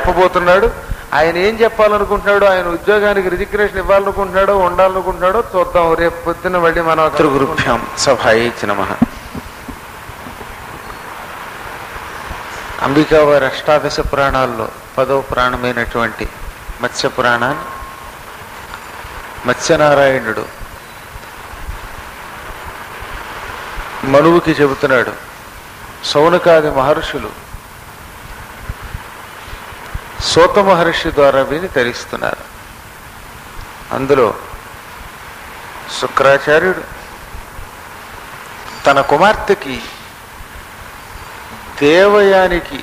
చెప్పబోతున్నాడు ఆయన ఏం చెప్పాలనుకుంటున్నాడో ఆయన ఉద్యోగానికి రిజిగ్నేషన్ ఇవ్వాలనుకుంటున్నాడో ఉండాలనుకుంటున్నాడో చూద్దాం రేపు పొద్దున్న మళ్ళీ మనం గురుభ్యాం సభాయి నమ అంబికా వారి అష్టాదశ పురాణాల్లో పదవ పురాణమైనటువంటి మత్స్య పురాణాన్ని మత్స్యనారాయణుడు మనువుకి చెబుతున్నాడు సౌనకాది మహర్షులు సోత మహర్షి ద్వారా విని తరిస్తున్నారు అందులో శుక్రాచార్యుడు తన కుమార్తెకి దేవయానికి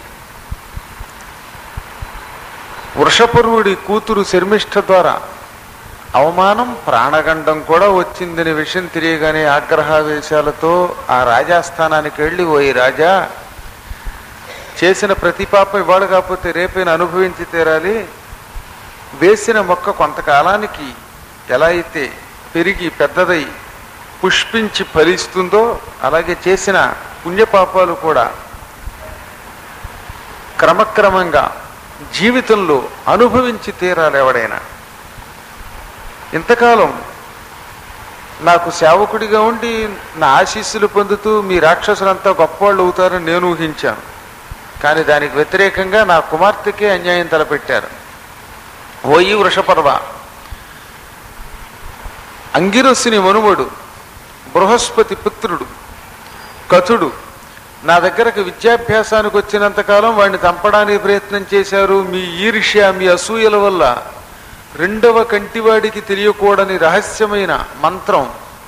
వృషపరువుడి కూతురు శర్మిష్ఠ ద్వారా అవమానం ప్రాణగండం కూడా వచ్చిందనే విషయం తెలియగానే ఆగ్రహావేశాలతో ఆ రాజాస్థానానికి వెళ్ళి ఓయి రాజా చేసిన ప్రతి పాపం ఇవాళ కాకపోతే రేపైనా అనుభవించి తీరాలి వేసిన మొక్క కొంతకాలానికి ఎలా అయితే పెరిగి పెద్దదై పుష్పించి ఫలిస్తుందో అలాగే చేసిన పుణ్యపాపాలు కూడా క్రమక్రమంగా జీవితంలో అనుభవించి తీరాలి ఎవడైనా ఇంతకాలం నాకు సేవకుడిగా ఉండి నా ఆశీస్సులు పొందుతూ మీ రాక్షసులంతా గొప్పవాళ్ళు అవుతారని నేను ఊహించాను కానీ దానికి వ్యతిరేకంగా నా కుమార్తెకే అన్యాయం తలపెట్టారు ఓయి వృషపర్వ అంగిరస్సుని మనుమడు బృహస్పతి పుత్రుడు కథుడు నా దగ్గరకు విద్యాభ్యాసానికి వచ్చినంతకాలం వాడిని చంపడానికి ప్రయత్నం చేశారు మీ ఈర్ష్య మీ అసూయల వల్ల రెండవ కంటివాడికి తెలియకూడని రహస్యమైన మంత్రం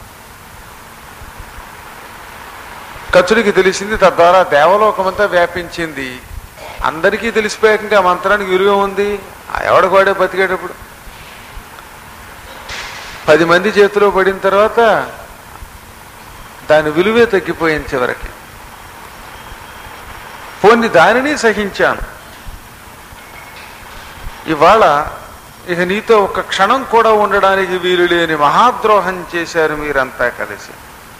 కచుడికి తెలిసింది తద్వారా దేవలోకమంతా వ్యాపించింది అందరికీ తెలిసిపోయాక ఇంకా ఆ మంత్రానికి విలువ ఉంది ఆ ఎవడికి వాడే బతికేటప్పుడు పది మంది చేతిలో పడిన తర్వాత దాని విలువే తగ్గిపోయింది చివరికి పోన్ని దానిని సహించాను ఇవాళ ఇక నీతో ఒక క్షణం కూడా ఉండడానికి వీలు లేని మహాద్రోహం చేశారు మీరంతా కలిసి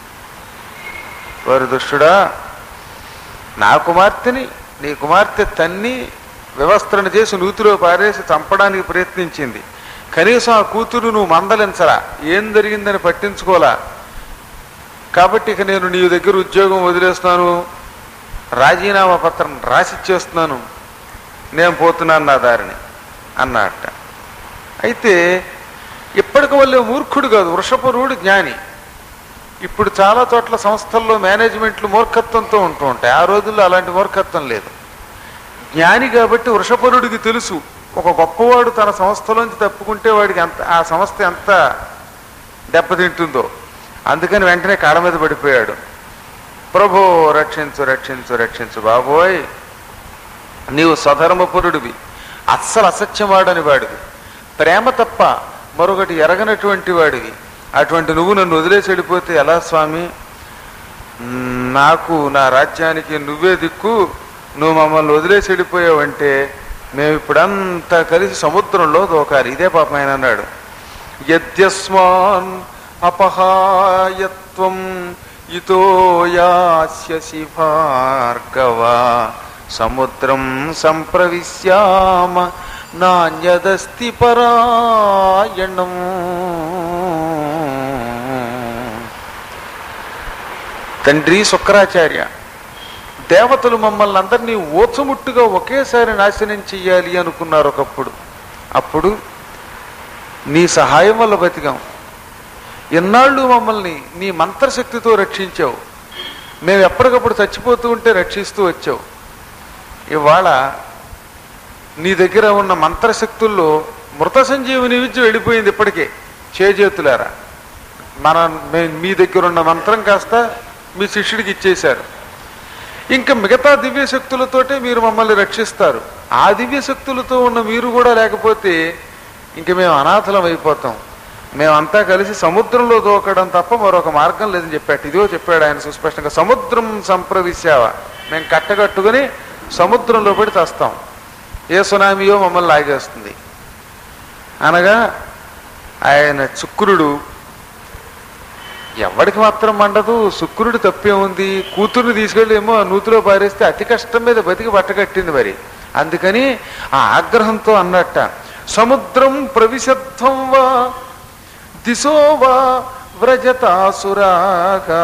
వారు దుష్టుడా నా కుమార్తెని నీ కుమార్తె తన్ని వ్యవస్థను చేసి నూతిలో పారేసి చంపడానికి ప్రయత్నించింది కనీసం ఆ కూతురు నువ్వు మందలించరా ఏం జరిగిందని పట్టించుకోలా కాబట్టి ఇక నేను నీ దగ్గర ఉద్యోగం వదిలేస్తున్నాను రాజీనామా పత్రం రాసిచ్చేస్తున్నాను నేను పోతున్నాను నా దారిని అన్నట్ట అయితే ఇప్పటికి వల్లే మూర్ఖుడు కాదు వృషపరుడు జ్ఞాని ఇప్పుడు చాలా చోట్ల సంస్థల్లో మేనేజ్మెంట్లు మూర్ఖత్వంతో ఉంటూ ఉంటాయి ఆ రోజుల్లో అలాంటి మూర్ఖత్వం లేదు జ్ఞాని కాబట్టి వృషపరుడికి తెలుసు ఒక గొప్పవాడు తన సంస్థలోంచి తప్పుకుంటే వాడికి ఎంత ఆ సంస్థ ఎంత దెబ్బతింటుందో అందుకని వెంటనే కాళ్ళ మీద పడిపోయాడు ప్రభో రక్షించు రక్షించు రక్షించు బాబోయ్ నీవు స్వధర్మపురుడివి అస్సలు అసత్యమాడని వాడివి ప్రేమ తప్ప మరొకటి ఎరగనటువంటి వాడివి అటువంటి నువ్వు నన్ను వదిలేసి వెళ్ళిపోతే ఎలా స్వామి నాకు నా రాజ్యానికి నువ్వే దిక్కు నువ్వు మమ్మల్ని వదిలేసి వెళ్ళిపోయావంటే మేము ఇప్పుడంతా కలిసి సముద్రంలో దోకాలి ఇదే పాపం ఆయన అన్నాడు యద్యస్మాన్ అపహాయత్వం ఇతో యాస్యసి భార్గవ సముద్రం సంప్రవిశ్యామ నాణ్యదస్తి పరాయణం తండ్రి శుక్రాచార్య దేవతలు మమ్మల్ని అందరినీ ఓచముట్టుగా ఒకేసారి నాశనం చెయ్యాలి అనుకున్నారు ఒకప్పుడు అప్పుడు నీ సహాయం వల్ల బతికాం ఎన్నాళ్ళు మమ్మల్ని నీ మంత్రశక్తితో రక్షించావు మేము ఎప్పటికప్పుడు చచ్చిపోతూ ఉంటే రక్షిస్తూ వచ్చావు ఇవాళ నీ దగ్గర ఉన్న మంత్రశక్తుల్లో మృత సంజీవుని విద్య వెళ్ళిపోయింది ఇప్పటికే చేజేతులారా మన మే- మీ దగ్గర ఉన్న మంత్రం కాస్త మీ శిష్యుడికి ఇచ్చేశారు ఇంకా మిగతా దివ్య శక్తులతోటే మీరు మమ్మల్ని రక్షిస్తారు ఆ దివ్య శక్తులతో ఉన్న మీరు కూడా లేకపోతే ఇంక మేము అనాథలం అయిపోతాం మేమంతా కలిసి సముద్రంలో దూకడం తప్ప మరొక మార్గం లేదని చెప్పాడు ఇదిగో చెప్పాడు ఆయన సుస్పష్టంగా సముద్రం సంప్రవిశావా మేము కట్టగట్టుకుని సముద్రంలో పడి తెస్తాం ఏ సునామీయో మమ్మల్ని లాగేస్తుంది అనగా ఆయన శుక్రుడు ఎవడికి మాత్రం మండదు శుక్రుడి తప్పే ఉంది కూతుర్ని తీసుకెళ్ళి ఏమో నూతిలో పారేస్తే అతి కష్టం మీద బతికి పట్టకట్టింది మరి అందుకని ఆ ఆగ్రహంతో అన్నట్ట సముద్రం ప్రవిశద్ధం వా దిశో వా వ్రజతాసురాగా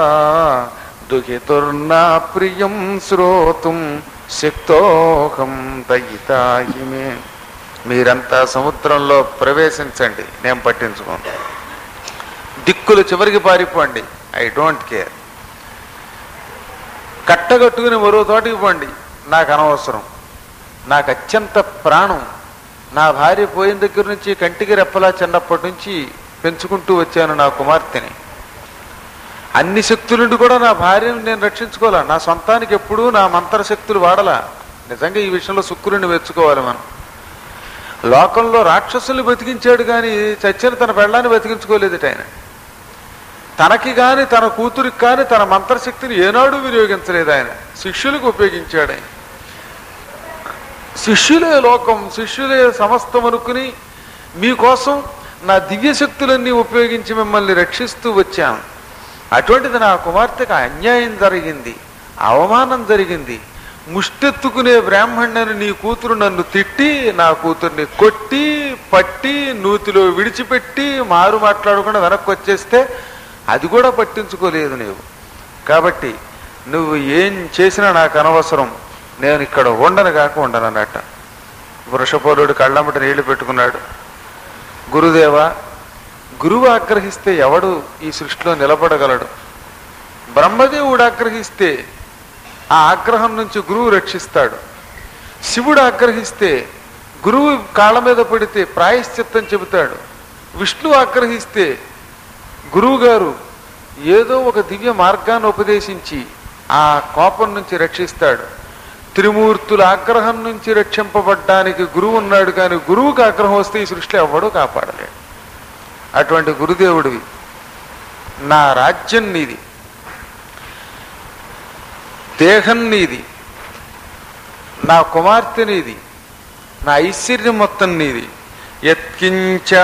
దుహితుర్నా ప్రియం శ్రోతుం శక్తోహం దయితాయిమే మీరంతా సముద్రంలో ప్రవేశించండి నేను పట్టించుకోను దిక్కులు చివరికి పారిపోండి ఐ డోంట్ కేర్ కట్టగట్టుకుని మరో తోటికి పోండి నాకు అనవసరం నాకు అత్యంత ప్రాణం నా భార్య పోయిన దగ్గర నుంచి కంటికి రెప్పలా చిన్నప్పటి నుంచి పెంచుకుంటూ వచ్చాను నా కుమార్తెని అన్ని శక్తులుండి కూడా నా భార్యను నేను రక్షించుకోవాలా నా సొంతానికి ఎప్పుడూ నా మంత్ర శక్తులు వాడలా నిజంగా ఈ విషయంలో శుక్రుడిని మెచ్చుకోవాలి మనం లోకంలో రాక్షసుల్ని బతికించాడు కానీ చచ్చిన తన పెళ్ళాన్ని బతికించుకోలేదట ఆయన తనకి గాని తన కూతురికి కానీ తన మంత్రశక్తిని ఏనాడు వినియోగించలేదు ఆయన శిష్యులకు ఉపయోగించాడు ఆయన శిష్యులే లోకం శిష్యులే సమస్తం అనుకుని మీకోసం నా దివ్య శక్తులన్నీ ఉపయోగించి మిమ్మల్ని రక్షిస్తూ వచ్చాను అటువంటిది నా కుమార్తెకు అన్యాయం జరిగింది అవమానం జరిగింది ముష్టెత్తుకునే బ్రాహ్మణుని నీ కూతురు నన్ను తిట్టి నా కూతుర్ని కొట్టి పట్టి నూతిలో విడిచిపెట్టి మారు మాట్లాడకుండా వెనక్కి వచ్చేస్తే అది కూడా పట్టించుకోలేదు నీవు కాబట్టి నువ్వు ఏం చేసినా నాకు అనవసరం నేను ఇక్కడ ఉండను కాక ఉండను అన్నట్ట వృషపోలుడు కళ్ళమ్మట నీళ్లు పెట్టుకున్నాడు గురుదేవ గురువు ఆగ్రహిస్తే ఎవడు ఈ సృష్టిలో నిలబడగలడు బ్రహ్మదేవుడు ఆగ్రహిస్తే ఆ ఆగ్రహం నుంచి గురువు రక్షిస్తాడు శివుడు ఆగ్రహిస్తే గురువు కాళ్ళ మీద పడితే ప్రాయశ్చిత్తం చెబుతాడు విష్ణు ఆగ్రహిస్తే గురువు గారు ఏదో ఒక దివ్య మార్గాన్ని ఉపదేశించి ఆ కోపం నుంచి రక్షిస్తాడు త్రిమూర్తుల ఆగ్రహం నుంచి రక్షింపబడ్డానికి గురువు ఉన్నాడు కానీ గురువుకి ఆగ్రహం వస్తే ఈ సృష్టిలో ఎవడూ కాపాడలేడు అటువంటి గురుదేవుడివి నా రాజ్యం నీది దేహం నీది నా కుమార్తె నీది నా ఐశ్వర్యం మొత్తం నీది యత్కించా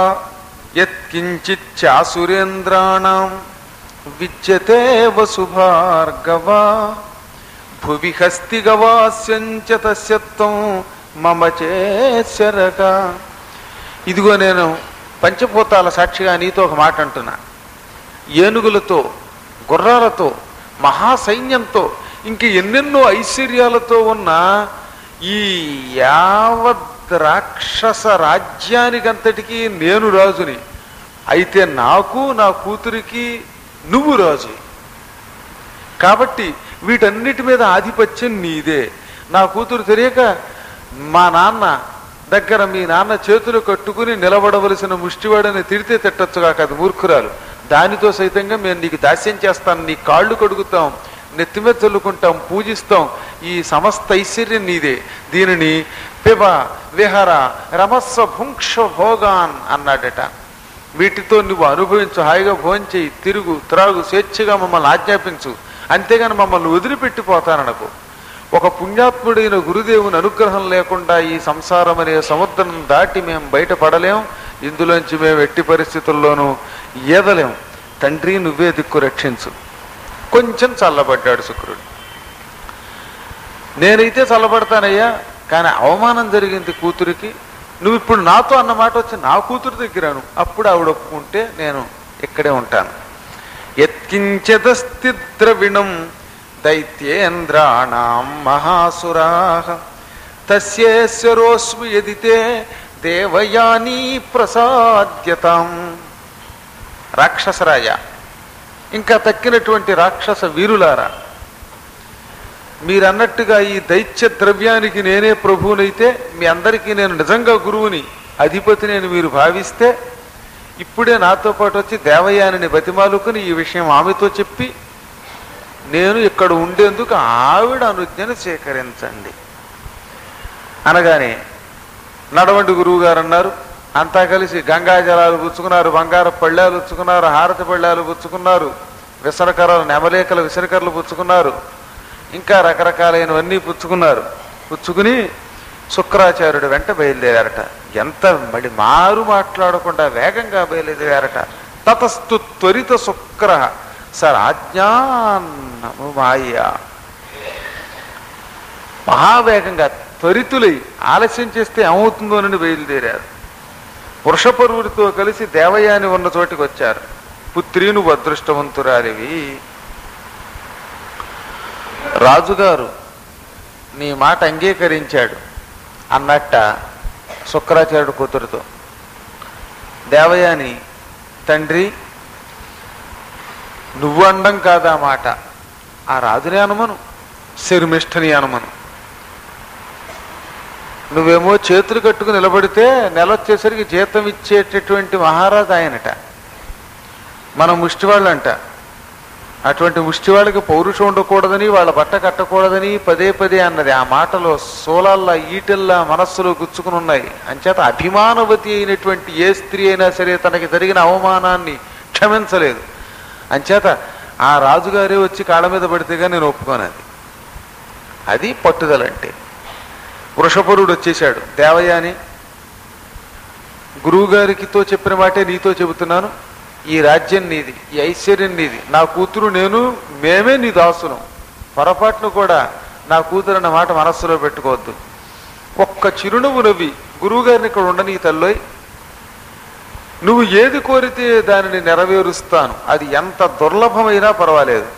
యత్కించిచ్చాసురేంద్రాణం విద్యతే వసుభార్గవ భువి హస్తి గవాస్యంచ తస్యత్వం మమ చేశరగా ఇదిగో నేను పంచభూతాల సాక్షిగా నీతో ఒక మాట అంటున్నా ఏనుగులతో గుర్రాలతో మహాసైన్యంతో ఇంక ఎన్నెన్నో ఐశ్వర్యాలతో ఉన్న ఈ యావత్ రాక్షస రాజ్యానికంతటికీ నేను రాజుని అయితే నాకు నా కూతురికి నువ్వు రాజు కాబట్టి వీటన్నిటి మీద ఆధిపత్యం నీదే నా కూతురు తెలియక మా నాన్న దగ్గర మీ నాన్న చేతులు కట్టుకుని నిలబడవలసిన ముష్టివాడని తిడితే తిట్టచ్చుగా కాదు మూర్ఖురాలు దానితో సైతంగా మేము నీకు దాస్యం చేస్తాను నీ కాళ్ళు కడుగుతాం నెత్తి మీద చల్లుకుంటాం పూజిస్తాం ఈ సమస్త ఐశ్వర్యం నీదే దీనిని పిబ విహర రమస్వ భుంక్ష భోగాన్ అన్నాడట వీటితో నువ్వు అనుభవించు హాయిగా భోంచేయి తిరుగు త్రాగు స్వేచ్ఛగా మమ్మల్ని ఆజ్ఞాపించు అంతేగాని మమ్మల్ని వదిలిపెట్టిపోతాననకు ఒక పుణ్యాత్ముడైన గురుదేవుని అనుగ్రహం లేకుండా ఈ సంసారం అనే సముద్రం దాటి మేము బయటపడలేం ఇందులోంచి మేము ఎట్టి పరిస్థితుల్లోనూ ఈదలేం తండ్రి నువ్వే దిక్కు రక్షించు కొంచెం చల్లబడ్డాడు శుక్రుడు నేనైతే చల్లబడతానయ్యా కానీ అవమానం జరిగింది కూతురికి నువ్వు ఇప్పుడు నాతో అన్న మాట వచ్చి నా కూతురు దగ్గరను అప్పుడు ఆవిడ ఒప్పుకుంటే నేను ఇక్కడే ఉంటాను ఎత్కించదస్తి ద్రవిణం దైత్యేంద్రాణం మహాసురా తస్యేశ్వరోస్మి ఎదితే దేవయానీ ప్రసాద్యతాం రాక్షసరాజ ఇంకా తక్కినటువంటి రాక్షస వీరులారా మీరన్నట్టుగా ఈ దైత్య ద్రవ్యానికి నేనే ప్రభువునైతే మీ అందరికీ నేను నిజంగా గురువుని అధిపతి నేను మీరు భావిస్తే ఇప్పుడే నాతో పాటు వచ్చి దేవయానిని బతిమాలుకుని ఈ విషయం ఆమెతో చెప్పి నేను ఇక్కడ ఉండేందుకు ఆవిడ అనుజ్ఞను స్వీకరించండి అనగానే నడవండి గురువు గారు అన్నారు అంతా కలిసి గంగా జలాలు పుచ్చుకున్నారు బంగారు పళ్ళాలు పుచ్చుకున్నారు హారతి పళ్ళాలు పుచ్చుకున్నారు విసనకర్రలు నెమలేకల విసనకర్రలు పుచ్చుకున్నారు ఇంకా రకరకాలైనవన్నీ పుచ్చుకున్నారు పుచ్చుకుని శుక్రాచార్యుడు వెంట బయలుదేరారట ఎంత మడి మారు మాట్లాడకుండా వేగంగా బయలుదేరారట తతస్తు త్వరిత శుక్ర సర్ ఆజ్ఞానము మాయ మహావేగంగా త్వరితులై ఆలస్యం చేస్తే ఏమవుతుందోనని బయలుదేరారు వృషపరువుడితో కలిసి దేవయాని ఉన్న చోటికి వచ్చారు పుత్రి నువ్వు అదృష్టవంతురాలివి రాజుగారు నీ మాట అంగీకరించాడు అన్నట్ట శుక్రాచార్యుడు కూతురుతో దేవయాని తండ్రి నువ్వు అండం కాదా మాట ఆ రాజుని అనమను శర్మిష్ఠని అనమను నువ్వేమో చేతులు కట్టుకుని నిలబడితే నెల వచ్చేసరికి జీతం ఇచ్చేటటువంటి మహారాజు ఆయనట మన ముష్టివాళ్ళంట అటువంటి ముష్టి వాళ్ళకి పౌరుషం ఉండకూడదని వాళ్ళ బట్ట కట్టకూడదని పదే పదే అన్నది ఆ మాటలో సోలాల్లా ఈటెల్లా మనస్సులో గుచ్చుకుని ఉన్నాయి అంచేత అభిమానవతి అయినటువంటి ఏ స్త్రీ అయినా సరే తనకి జరిగిన అవమానాన్ని క్షమించలేదు అంచేత ఆ రాజుగారే వచ్చి కాళ్ళ మీద పడితేగా నేను ఒప్పుకోను అది అది పట్టుదలంటే వృషపరుడు వచ్చేశాడు దేవయాని గురువుగారికితో చెప్పిన మాటే నీతో చెబుతున్నాను ఈ రాజ్యం నీది ఈ ఐశ్వర్యం నీది నా కూతురు నేను మేమే నీ దాసులం పొరపాటును కూడా నా కూతురు అన్న మాట మనస్సులో పెట్టుకోవద్దు ఒక్క చిరునవ్వు నవ్వి గురువుగారిని ఇక్కడ ఉండని తల్లోయ్ నువ్వు ఏది కోరితే దానిని నెరవేరుస్తాను అది ఎంత దుర్లభమైనా పర్వాలేదు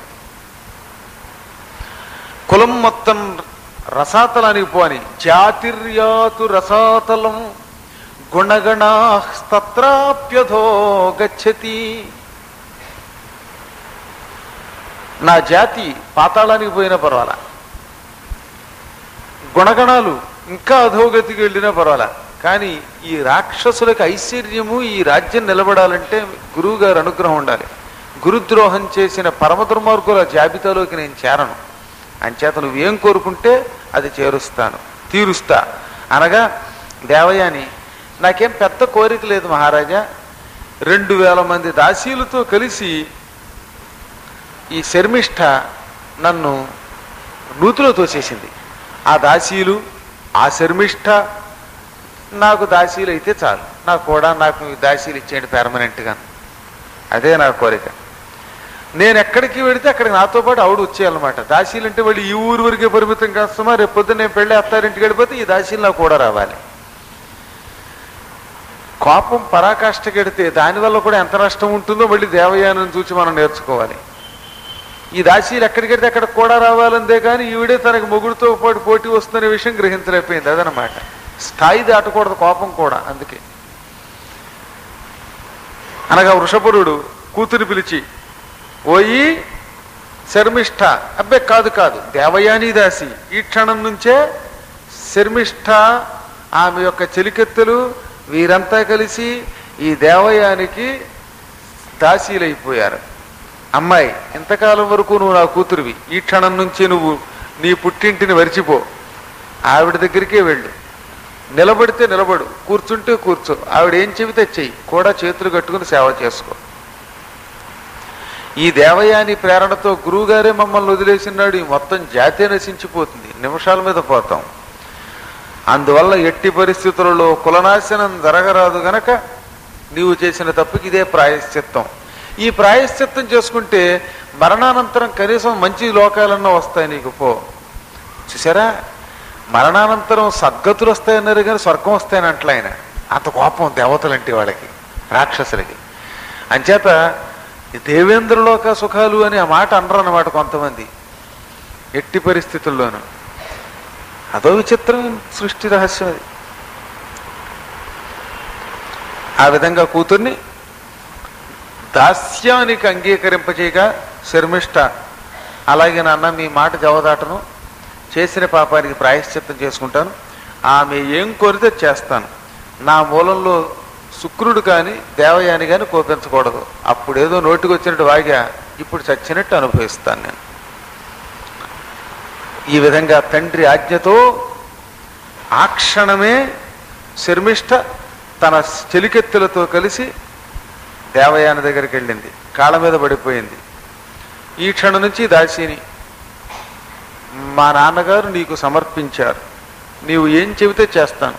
కులం మొత్తం రసాతలానికి పోని జాతిర్యాతు రసాతలం గుణగణాస్తత్రాప్యధో గచ్చతి నా జాతి పాతాళానికి పోయినా పర్వాలా గుణగణాలు ఇంకా అధోగతికి వెళ్ళినా పర్వాలా కానీ ఈ రాక్షసులకు ఐశ్వర్యము ఈ రాజ్యం నిలబడాలంటే గురువు గారు అనుగ్రహం ఉండాలి గురుద్రోహం చేసిన పరమ దుర్మార్గుల జాబితాలోకి నేను చేరను అంచేత నువ్వేం కోరుకుంటే అది చేరుస్తాను తీరుస్తా అనగా దేవయాని నాకేం పెద్ద కోరిక లేదు మహారాజా రెండు వేల మంది దాసీలతో కలిసి ఈ శర్మిష్ఠ నన్ను నూతిలో తోసేసింది ఆ దాసీలు ఆ శర్మిష్ఠ నాకు దాసీలు అయితే చాలు నాకు కూడా నాకు ఈ దాసీలు ఇచ్చేయండి పెర్మనెంట్గా అదే నా కోరిక నేను ఎక్కడికి వెళితే అక్కడికి నాతో పాటు ఆవిడ వచ్చేయాలన్నమాట దాసీలు అంటే వాళ్ళు ఈ ఊరు వరకే పరిమితం కాస్తమా రేపు పొద్దున్న నేను పెళ్ళి అత్తారింటికి వెళ్ళిపోతే ఈ దాసీలు నాకు కూడా రావాలి కోపం పరాకాష్ఠకెడితే దానివల్ల కూడా ఎంత నష్టం ఉంటుందో మళ్ళీ దేవయానం చూసి మనం నేర్చుకోవాలి ఈ దాసీలు ఎక్కడికి వెడితే అక్కడ కూడా రావాలందే కానీ ఈవిడే తనకి మొగుడుతో పాటు పోటీ వస్తుందనే విషయం గ్రహించలేకపోయింది అదనమాట స్థాయి దాటకూడదు కోపం కూడా అందుకే అనగా వృషపురుడు కూతురు పిలిచి ఓయి శర్మిష్ఠ అబ్బే కాదు కాదు దేవయాని దాసి ఈ క్షణం నుంచే శర్మిష్ఠ ఆమె యొక్క చెలికెత్తెలు వీరంతా కలిసి ఈ దేవయానికి దాసీలైపోయారు అమ్మాయి ఇంతకాలం వరకు నువ్వు నా కూతురువి ఈ క్షణం నుంచి నువ్వు నీ పుట్టింటిని వరిచిపో ఆవిడ దగ్గరికే వెళ్ళు నిలబడితే నిలబడు కూర్చుంటే కూర్చో ఆవిడ ఏం చెబితే చెయ్యి కూడా చేతులు కట్టుకుని సేవ చేసుకో ఈ దేవయాని ప్రేరణతో గురువుగారే మమ్మల్ని వదిలేసినాడు ఈ మొత్తం జాతే నశించిపోతుంది నిమిషాల మీద పోతాం అందువల్ల ఎట్టి పరిస్థితులలో కులనాశనం జరగరాదు గనక నీవు చేసిన తప్పుకి ఇదే ప్రాయశ్చిత్తం ఈ ప్రాయశ్చిత్తం చేసుకుంటే మరణానంతరం కనీసం మంచి లోకాలన్నా వస్తాయి నీకు పో చూసారా మరణానంతరం సద్గతులు వస్తాయన్నారు కానీ స్వర్గం వస్తాయని అంటలే ఆయన అంత కోపం దేవతలంటే వాళ్ళకి రాక్షసులకి అంచేత ఈ దేవేంద్రలోక సుఖాలు అని ఆ మాట అనరు అన్నమాట కొంతమంది ఎట్టి పరిస్థితుల్లోనూ అదో విచిత్రం సృష్టి రహస్యం అది ఆ విధంగా కూతుర్ని దాస్యానికి అంగీకరింపచేయక శర్మిష్ట అలాగే నాన్న మీ మాట జవదాటను చేసిన పాపానికి ప్రాయశ్చిత్తం చేసుకుంటాను ఆమె ఏం కోరితే చేస్తాను నా మూలంలో శుక్రుడు కానీ దేవయాని కానీ కోపించకూడదు అప్పుడేదో నోటికి వచ్చినట్టు వాగా ఇప్పుడు చచ్చినట్టు అనుభవిస్తాను నేను ఈ విధంగా తండ్రి ఆజ్ఞతో ఆ క్షణమే శర్మిష్ఠ తన చెలికెత్తులతో కలిసి దేవయాని దగ్గరికి వెళ్ళింది కాళ్ళ మీద పడిపోయింది ఈ క్షణం నుంచి దాసిని మా నాన్నగారు నీకు సమర్పించారు నీవు ఏం చెబితే చేస్తాను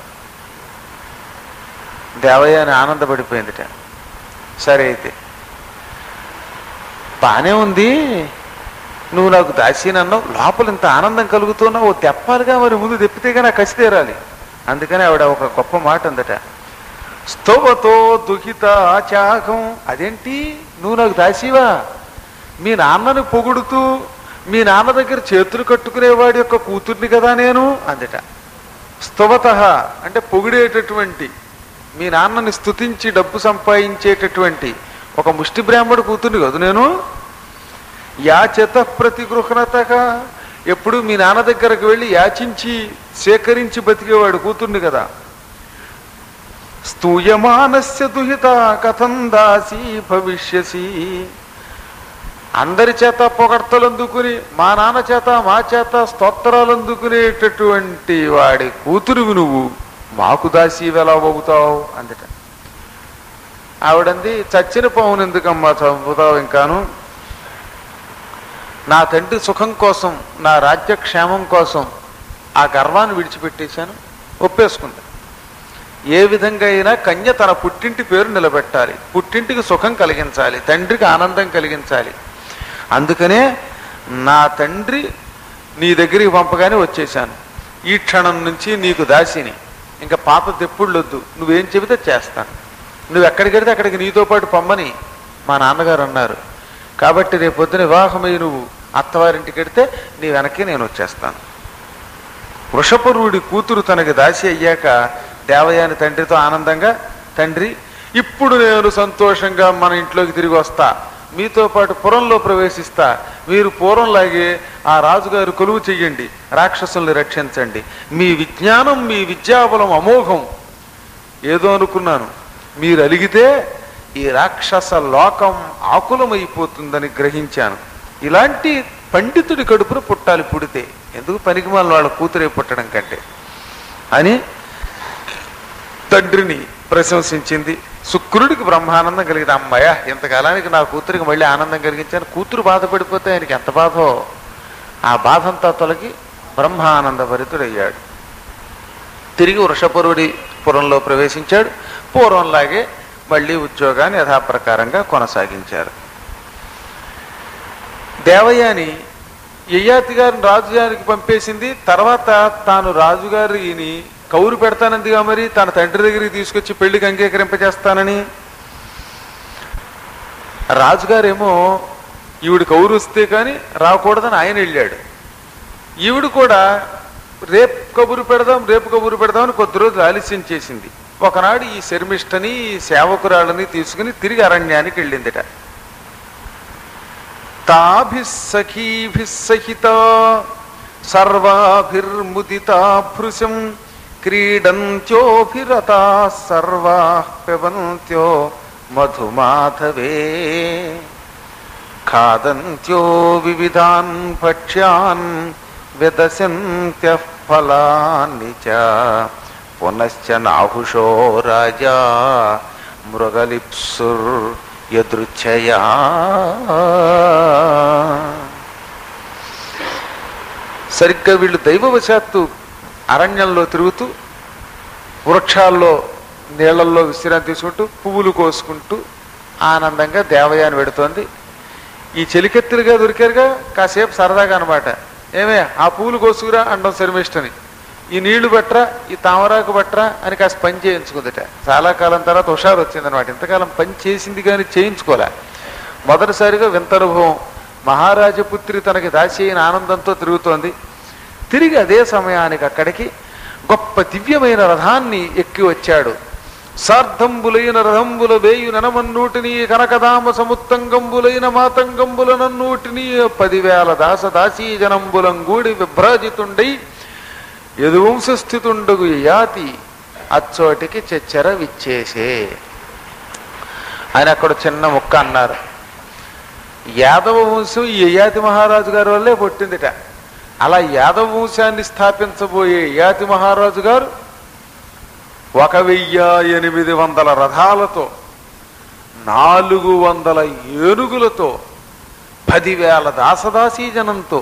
దేవయాని ఆనందపడిపోయిందిట సరే అయితే బానే ఉంది నువ్వు నాకు దాసీనన్నావు లోపల ఇంత ఆనందం కలుగుతున్నావు ఓ తెప్పాలిగా మరి ముందు తెప్పితేగా నాకు కసి తీరాలి అందుకని ఆవిడ ఒక గొప్ప మాట అందట స్తోవతో దుఃఖిత చాకం అదేంటి నువ్వు నాకు దాసీవా మీ నాన్నని పొగుడుతూ మీ నాన్న దగ్గర చేతులు కట్టుకునేవాడి యొక్క కూతుర్ని కదా నేను అందట స్తవత అంటే పొగిడేటటువంటి మీ నాన్నని స్తుతించి డబ్బు సంపాదించేటటువంటి ఒక ముష్టి బ్రాహ్మడు కూతుర్ని కదా నేను యాచత ప్రతిగృహణతగా ఎప్పుడు మీ నాన్న దగ్గరకు వెళ్ళి యాచించి సేకరించి బతికేవాడు కూతుర్ని కదా స్తూయమానస్య దుహిత కథం దాసి భవిష్యసి అందరి చేత పొగడ్తలు అందుకుని మా నాన్న చేత మా చేత స్తోత్రాలు అందుకునేటటువంటి వాడి కూతురువి నువ్వు మాకు దాసి ఎలా అవుతావు అందుట ఆవిడంది చచ్చిన పావును ఎందుకమ్మా చంపుతావు ఇంకాను నా తండ్రి సుఖం కోసం నా రాజ్యక్షేమం కోసం ఆ గర్వాన్ని విడిచిపెట్టేశాను ఒప్పేసుకుంటా ఏ విధంగా అయినా కన్య తన పుట్టింటి పేరు నిలబెట్టాలి పుట్టింటికి సుఖం కలిగించాలి తండ్రికి ఆనందం కలిగించాలి అందుకనే నా తండ్రి నీ దగ్గరికి పంపగానే వచ్చేసాను ఈ క్షణం నుంచి నీకు దాసిని ఇంకా పాత తెప్పుళ్ళొద్దు నువ్వేం చెబితే చేస్తాను నువ్వు ఎక్కడికి వెడితే అక్కడికి నీతో పాటు పొమ్మని మా నాన్నగారు అన్నారు కాబట్టి రేపు పొద్దున వివాహమై నువ్వు అత్తవారింటికి వెడితే నీ వెనక్కి నేను వచ్చేస్తాను వృషపరుడి కూతురు తనకి దాసి అయ్యాక దేవయాని తండ్రితో ఆనందంగా తండ్రి ఇప్పుడు నేను సంతోషంగా మన ఇంట్లోకి తిరిగి వస్తా మీతో పాటు పురంలో ప్రవేశిస్తా మీరు పూర్వంలాగే ఆ రాజుగారు కొలువు చెయ్యండి రాక్షసుల్ని రక్షించండి మీ విజ్ఞానం మీ విద్యాబలం అమోఘం ఏదో అనుకున్నాను మీరు అలిగితే ఈ రాక్షస లోకం ఆకులమైపోతుందని గ్రహించాను ఇలాంటి పండితుడి కడుపున పుట్టాలి పుడితే ఎందుకు పనికిమాల వాళ్ళ కూతురే పుట్టడం కంటే అని తండ్రిని ప్రశంసించింది శుక్రుడికి బ్రహ్మానందం కలిగింది అమ్మయ్య ఇంతకాలానికి నా కూతురికి మళ్ళీ ఆనందం కలిగించాను కూతురు బాధపడిపోతే ఆయనకి ఎంత బాధో ఆ బాధంతా తొలగి బ్రహ్మానంద భరితుడయ్యాడు తిరిగి వృషపరుడి పురంలో ప్రవేశించాడు పూర్వంలాగే మళ్ళీ ఉద్యోగాన్ని యథాప్రకారంగా కొనసాగించారు దేవయాని యయాతి గారిని రాజుగారికి పంపేసింది తర్వాత తాను రాజుగారిని కౌరు పెడతానందిగా మరి తన తండ్రి దగ్గరికి తీసుకొచ్చి పెళ్లికి అంగీకరింపజేస్తానని రాజుగారేమో ఈవిడ కౌరు వస్తే కానీ రాకూడదని ఆయన వెళ్ళాడు ఈవిడ కూడా రేపు కబురు పెడదాం రేపు కబురు పెడదాం అని కొద్ది రోజులు ఆలస్యం చేసింది ఒకనాడు ఈ శర్మిష్టని ఈ సేవకురాళ్ళని తీసుకుని తిరిగి అరణ్యానికి వెళ్ళిందిట తాభిస్సఖీభిస్సహిత సర్వాభిర్ముదితా భృశం క్రీడంత్యోభిరతా సర్వా పిబంత్యో మధుమాధవే ఖాదంత్యో వివిధాన్ భక్ష్యాన్ విదశంత్య ఫలాన్ని చ పునశ్చ నాహుషో రాజా మృగలిప్సుర్ యదృచ్ఛయా సరిగ్గా వీళ్ళు దైవవశాత్తు అరణ్యంలో తిరుగుతూ వృక్షాల్లో నీళ్లల్లో విశ్రాంతి తీసుకుంటూ పువ్వులు కోసుకుంటూ ఆనందంగా దేవయాని పెడుతోంది ఈ చెలికెత్తులుగా దొరికారుగా కాసేపు సరదాగా అనమాట ఏమే ఆ పూలు కోసుకురా అండం శర్మిష్టని ఈ నీళ్లు బట్రా ఈ తామరాకు బట్రా అని కాస్త పని చేయించుకుందట చాలా కాలం తర్వాత హుషారు వచ్చిందనమాట ఇంతకాలం పని చేసింది కానీ చేయించుకోలే మొదటిసారిగా వింత అనుభవం మహారాజపుత్రి తనకి దాసి అయిన ఆనందంతో తిరుగుతోంది తిరిగి అదే సమయానికి అక్కడికి గొప్ప దివ్యమైన రథాన్ని ఎక్కి వచ్చాడు సార్ధంబులైన రథంబుల వేయు ననమన్నూటిని కనకదామ సముత్తంగంబులైన మాతంగంబుల నన్నూటిని పదివేల దాస దాసీ జనంబులంగూడి విభ్రాజితుండై యదువంశస్థితుండగు యాతి అచ్చోటికి చెచ్చర విచ్చేసే ఆయన అక్కడ చిన్న ముక్క అన్నారు యాదవ వంశం ఈ యయాతి మహారాజు గారి వల్లే పుట్టిందిట అలా యాదవ వంశాన్ని స్థాపించబోయే యయాతి మహారాజు గారు ఒక వెయ్యి ఎనిమిది వందల రథాలతో నాలుగు వందల ఏనుగులతో పదివేల దాసదాసీ జనంతో